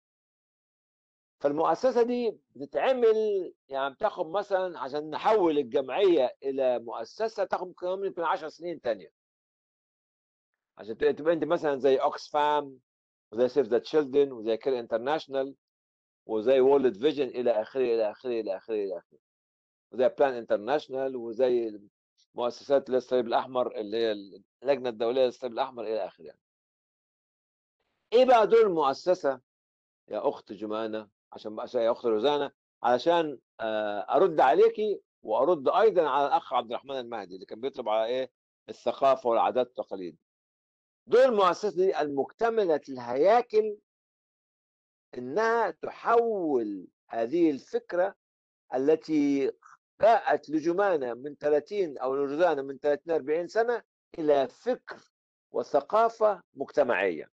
Speaker 1: فالمؤسسه دي بتتعمل يعني بتاخد مثلا عشان نحول الجمعيه الى مؤسسه تاخد كمان يمكن 10 سنين تانية عشان تبقى تبقى انت مثلا زي اوكس فام وزي سيف ذا تشيلدرن وزي كير انترناشونال وزي وورلد فيجن الى اخره الى اخره الى اخره الى اخره وزي بلان انترناشونال وزي مؤسسات الصليب الاحمر اللي هي اللجنه الدوليه للصليب الاحمر الى اخره يعني. ايه بقى دور المؤسسه يا اخت جمانه عشان بقى يا اخت روزانا علشان آه، ارد عليكي وارد ايضا على الاخ عبد الرحمن المهدي اللي كان بيطلب على ايه الثقافه والعادات والتقاليد دور المؤسسه دي المكتمله الهياكل انها تحول هذه الفكره التي جاءت لجمانه من 30 او لروزانا من 30 40 سنه الى فكر وثقافه مجتمعيه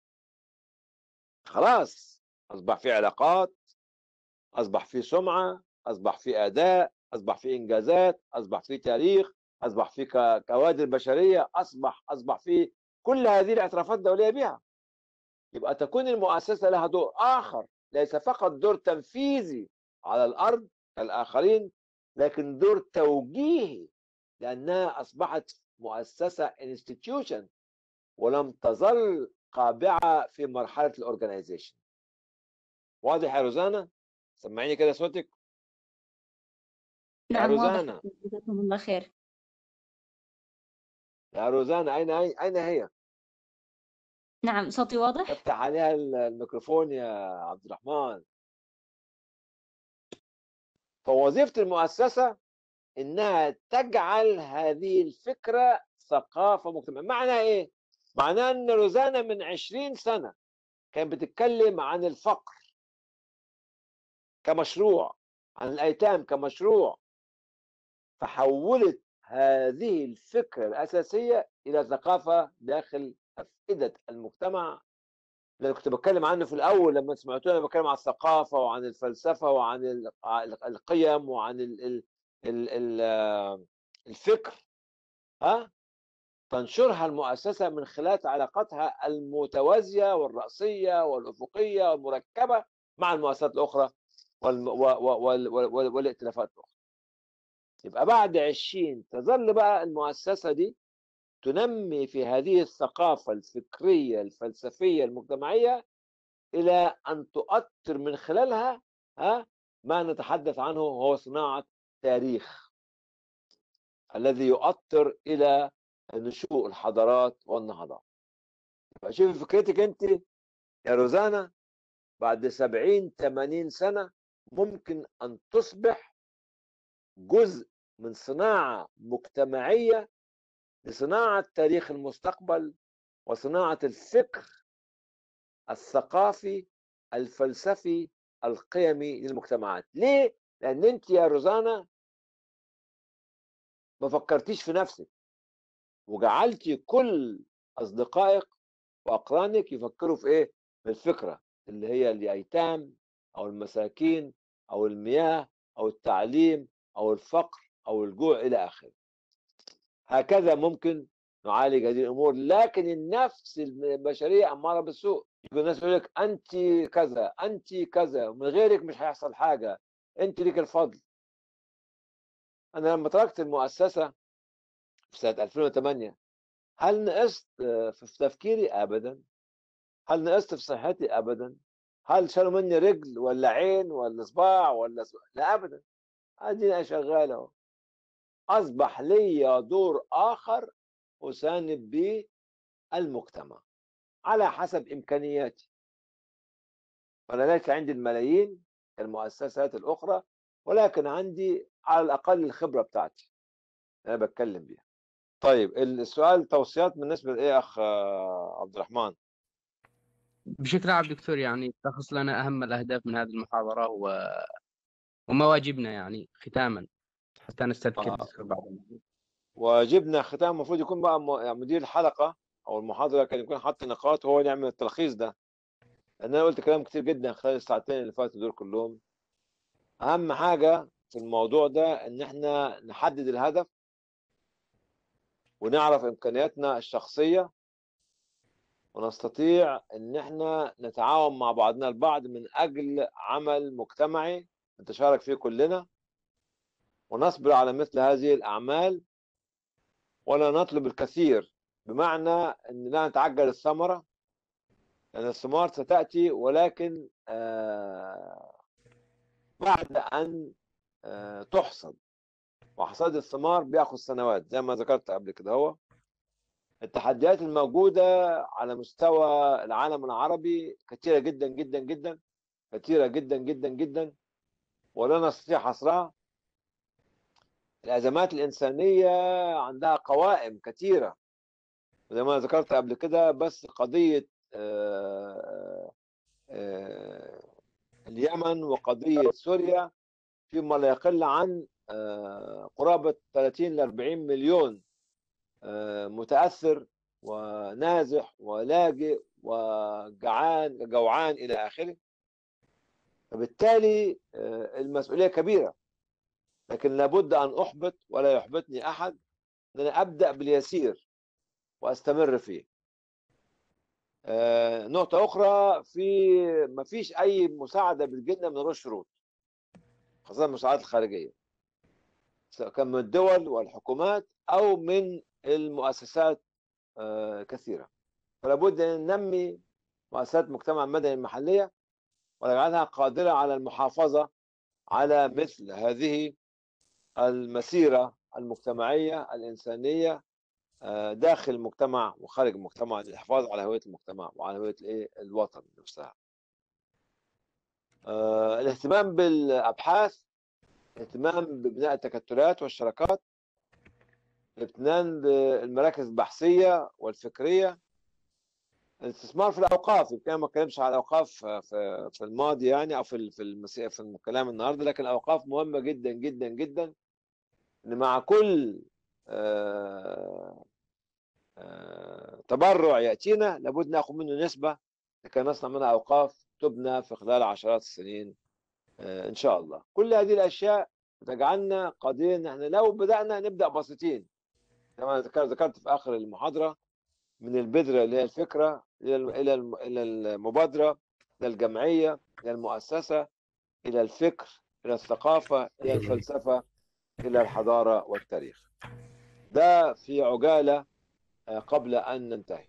Speaker 1: خلاص اصبح في علاقات اصبح في سمعه اصبح في اداء اصبح في انجازات اصبح في تاريخ اصبح في ك- كوادر بشريه اصبح اصبح في كل هذه الاعترافات الدوليه بها يبقى تكون المؤسسه لها دور اخر ليس فقط دور تنفيذي على الارض كالاخرين لكن دور توجيهي لانها اصبحت مؤسسه انستتيوشن ولم تظل قابعه في مرحله الاورجنايزيشن واضح يا روزانا سمعيني كده صوتك يا
Speaker 7: نعم واضح
Speaker 1: روزانا
Speaker 7: جزاكم الله خير
Speaker 1: يا روزانا اين اين أين هي
Speaker 7: نعم صوتي واضح
Speaker 1: افتح عليها الميكروفون يا عبد الرحمن فوظيفه المؤسسه انها تجعل هذه الفكره ثقافه مجتمعيه معناها ايه معناها ان روزانا من 20 سنه كانت بتتكلم عن الفقر كمشروع عن الأيتام كمشروع فحولت هذه الفكرة الأساسية إلى ثقافة داخل أفئدة المجتمع اللي كنت بتكلم عنه في الأول لما سمعتوني بتكلم عن الثقافة وعن الفلسفة وعن ال- القيم وعن ال ال ال ال الفكر ها تنشرها المؤسسة من خلال علاقاتها المتوازية والرأسية والأفقية والمركبة مع المؤسسات الأخرى والم... و... و... وال... وال... والائتلافات الأخرى يبقى بعد عشرين تظل بقى المؤسسة دي تنمي في هذه الثقافة الفكرية الفلسفية المجتمعية إلى أن تؤثر من خلالها ها ما نتحدث عنه هو صناعة تاريخ الذي يؤثر إلى نشوء الحضارات والنهضات فشوف فكرتك أنت يا روزانا بعد سبعين ثمانين سنة ممكن أن تصبح جزء من صناعة مجتمعية لصناعة تاريخ المستقبل وصناعة الفكر الثقافي الفلسفي القيمي للمجتمعات ليه؟ لأن أنت يا روزانا ما فكرتيش في نفسك وجعلتي كل أصدقائك وأقرانك يفكروا في إيه؟ في الفكرة اللي هي الأيتام أو المساكين أو المياه أو التعليم أو الفقر أو الجوع إلى آخره هكذا ممكن نعالج هذه الامور لكن النفس البشريه اماره بالسوء يقول الناس يقول لك انت كذا انت كذا ومن غيرك مش هيحصل حاجه انت ليك الفضل انا لما تركت المؤسسه في سنه 2008 هل نقصت في تفكيري ابدا هل نقصت في صحتي ابدا هل شالوا مني رجل ولا عين ولا صباع ولا صباع؟ لا ابدا اديني شغال اهو اصبح لي دور اخر اساند به المجتمع على حسب امكانياتي فانا ليس عندي الملايين كالمؤسسات الاخرى ولكن عندي على الاقل الخبره بتاعتي انا بتكلم بيها طيب السؤال توصيات بالنسبه لايه اخ عبد الرحمن
Speaker 6: بشكل عام دكتور يعني تلخص لنا اهم الاهداف من هذه المحاضره و... ومواجبنا يعني ختاما حتى نستذكر
Speaker 1: آه.
Speaker 6: بعض
Speaker 1: واجبنا ختام المفروض يكون بقى م- يعني مدير الحلقه او المحاضره كان يكون حاطط نقاط وهو اللي يعمل التلخيص ده لان انا قلت كلام كتير جدا خلال الساعتين اللي فاتوا دول كلهم اهم حاجه في الموضوع ده ان احنا نحدد الهدف ونعرف امكانياتنا الشخصيه ونستطيع ان احنا نتعاون مع بعضنا البعض من اجل عمل مجتمعي نتشارك فيه كلنا ونصبر على مثل هذه الاعمال ولا نطلب الكثير بمعنى ان لا نتعجل الثمره لان الثمار ستاتي ولكن آه، بعد ان آه، تحصد وحصاد الثمار بياخذ سنوات زي ما ذكرت قبل كده هو التحديات الموجودة على مستوى العالم العربي كثيرة جدا جدا جدا كثيرة جدا جدا جدا ولا نستطيع حصرها الأزمات الإنسانية عندها قوائم كثيرة زي ما ذكرت قبل كده بس قضية آه، آه، اليمن وقضية سوريا فيما لا يقل عن آه، قرابة 30 ل 40 مليون آه، متأثر ونازح ولاجئ وجعان جوعان إلى آخره فبالتالي آه، المسؤولية كبيرة لكن لابد أن أحبط ولا يحبطني أحد أن أنا أبدأ باليسير وأستمر فيه آه، نقطة أخرى في ما فيش أي مساعدة بتجيلنا من غير شروط خاصة المساعدات الخارجية سواء كان من الدول والحكومات أو من المؤسسات آه، كثيرة فلا بد أن ننمي مؤسسات المجتمع المدني المحلية ونجعلها قادرة على المحافظة على مثل هذه المسيرة المجتمعية الإنسانية آه، داخل المجتمع وخارج المجتمع للحفاظ على هوية المجتمع وعلى هوية الإيه؟ الوطن نفسها آه، الاهتمام بالأبحاث الاهتمام ببناء التكتلات والشراكات الاهتمام بالمراكز البحثية والفكرية الاستثمار في الاوقاف يمكن ما اتكلمش على الاوقاف في في الماضي يعني او في ال- في المسيح في الكلام النهارده لكن الاوقاف مهمه جدا جدا جدا ان مع كل آه، آه، تبرع ياتينا لابد ناخذ منه نسبه لكي نصنع منها اوقاف تبنى في خلال عشرات السنين آه، ان شاء الله كل هذه الاشياء تجعلنا قادرين ان احنا لو بدانا نبدا بسيطين كما ذكرت ذكرت في اخر المحاضره من البذره اللي هي الفكره الى الم- الى الم- الى المبادره الى الجمعيه الى المؤسسه الى الفكر الى الثقافه الى الفلسفه الى الحضاره والتاريخ ده في عجاله آه، قبل ان ننتهي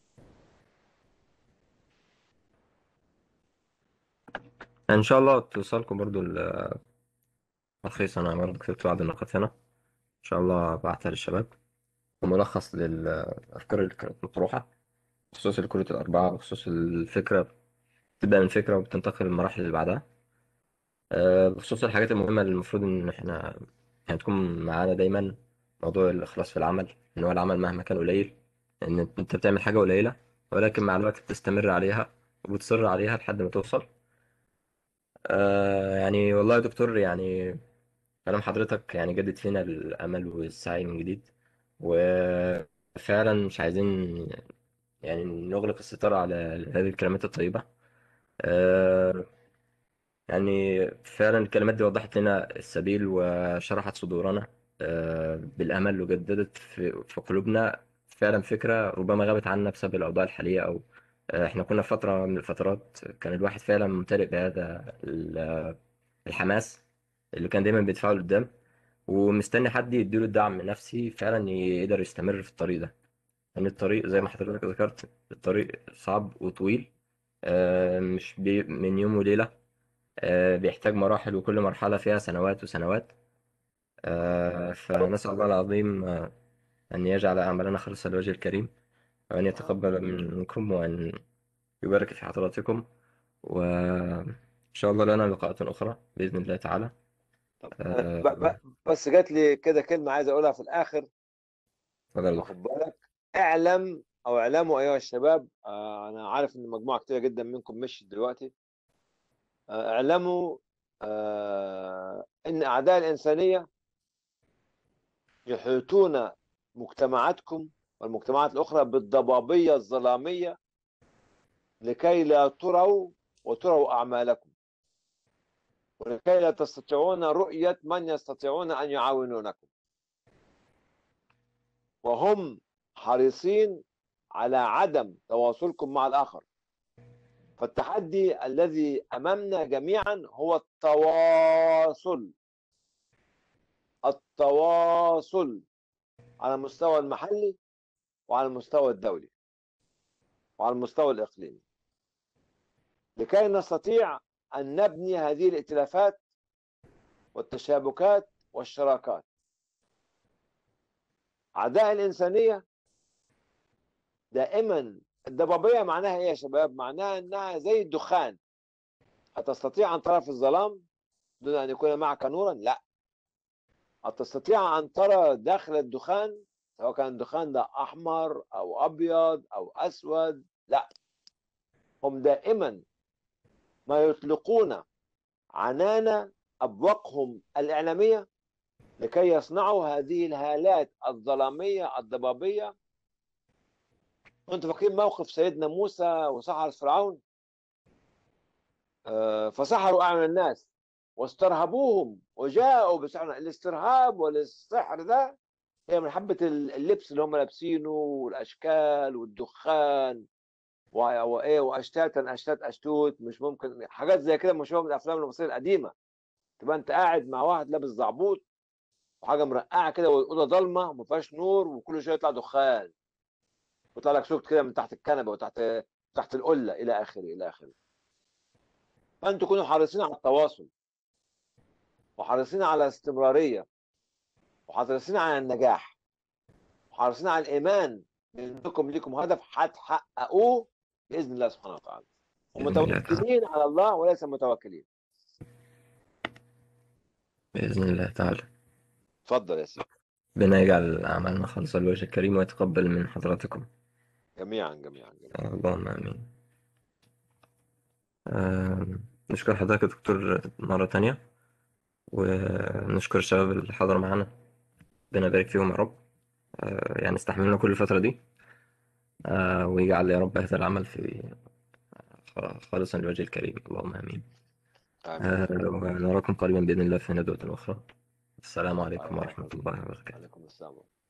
Speaker 2: ان شاء الله توصلكم برضو ال- التلخيص انا برضو كتبت بعض النقاط هنا ان شاء الله بعتها للشباب وملخص للافكار اللي كانت مطروحه بخصوص الكروت الاربعه بخصوص الفكره تبدا من فكره وبتنتقل للمراحل اللي بعدها آه، بخصوص الحاجات المهمه اللي المفروض ان احنا يعني تكون معانا دايما موضوع الاخلاص في العمل ان هو العمل مهما كان قليل ان انت بتعمل حاجه قليله ولكن مع الوقت بتستمر عليها وبتصر عليها لحد ما توصل آه يعني والله يا دكتور يعني كلام حضرتك يعني جدد فينا الأمل والسعي من جديد وفعلا مش عايزين يعني نغلق الستار على هذه الكلمات الطيبة آه يعني فعلا الكلمات دي وضحت لنا السبيل وشرحت صدورنا آه بالأمل وجددت في, في قلوبنا فعلا فكرة ربما غابت عنا بسبب الأوضاع الحالية أو آه احنا كنا في فترة من الفترات كان الواحد فعلا ممتلئ بهذا ال- الحماس اللي كان دايما بيدفعه لقدام ومستني حد يديله الدعم النفسي فعلا يقدر يستمر في الطريق ده لأن الطريق زي ما حضرتك ذكرت الطريق صعب وطويل آه، مش بي من يوم وليلة آه، بيحتاج مراحل وكل مرحلة فيها سنوات وسنوات آه، فنسأل الله العظيم آه، أن يجعل أعمالنا خالصة لوجه الكريم وأن يتقبل منكم وأن يبارك في حضراتكم وإن شاء الله لنا لقاءات أخرى بإذن الله تعالى
Speaker 1: طب
Speaker 2: آه،
Speaker 1: ب- ب- بس جات لي كده كلمه عايز اقولها في الاخر
Speaker 2: اتفضل يا دكتور
Speaker 1: واخد بالك اعلم او اعلموا ايها الشباب آه، انا عارف ان مجموعه كتيره جدا منكم مشت دلوقتي آه، اعلموا آه، ان اعداء الانسانيه يحيطون مجتمعاتكم والمجتمعات الاخرى بالضبابيه الظلاميه لكي لا تروا وتروا اعمالكم ولكي لا تستطيعون رؤيه من يستطيعون ان يعاونونكم وهم حريصين على عدم تواصلكم مع الآخر فالتحدي الذي أمامنا جميعا هو التواصل التواصل على المستوى المحلي وعلى المستوى الدولي وعلى المستوى الإقليمي لكي نستطيع أن نبني هذه الائتلافات والتشابكات والشراكات أعداء الإنسانية دائما الضبابية معناها إيه يا شباب؟ معناها إنها زي الدخان أتستطيع أن ترى في الظلام دون أن يكون معك نورا؟ لا أتستطيع أن ترى داخل الدخان سواء كان الدخان ده أحمر أو أبيض أو أسود لا هم دائما ما يطلقون عنان أبواقهم الإعلامية لكي يصنعوا هذه الهالات الظلامية الضبابية انتوا فاكرين موقف سيدنا موسى وسحر فرعون آه، فسحروا اعين الناس واسترهبوهم وجاءوا بسحر الاسترهاب والسحر ده هي من حبة اللبس اللي هم لابسينه والاشكال والدخان و- وايه واشتاتا اشتات اشتوت مش ممكن حاجات زي كده مشهوره من الافلام المصريه القديمه تبقى انت قاعد مع واحد لابس زعبوط وحاجه مرقعه كده والاوضه ضلمه وما فيهاش نور وكل شويه يطلع دخان ويطلع لك صوت كده من تحت الكنبه وتحت تحت القله الى اخره الى اخره فانتوا تكونوا حريصين على التواصل وحريصين على الاستمراريه وحريصين على النجاح وحريصين على الايمان انكم لكم هدف هتحققوه باذن الله سبحانه وتعالى
Speaker 2: بإذن الله تعالى
Speaker 1: ومتوكلين على الله وليس متوكلين
Speaker 2: بإذن الله تعالى
Speaker 1: اتفضل يا سيدي
Speaker 2: ربنا يجعل أعمالنا خالصة لوجه الكريم ويتقبل من حضراتكم
Speaker 1: جميعا جميعا جميعا
Speaker 2: اللهم آمين آم، نشكر حضرتك يا دكتور مرة تانية ونشكر الشباب اللي حضروا معانا ربنا يبارك فيهم يا رب آه، يعني استحملونا كل الفترة دي آه، ويجعل يا رب هذا العمل في خالصا لوجه الكريم اللهم آمين
Speaker 1: آمين
Speaker 2: آه، ونراكم قريبا بإذن الله في ندوة أخرى السلام عليكم ورحمة الله وبركاته
Speaker 1: عليكم السلام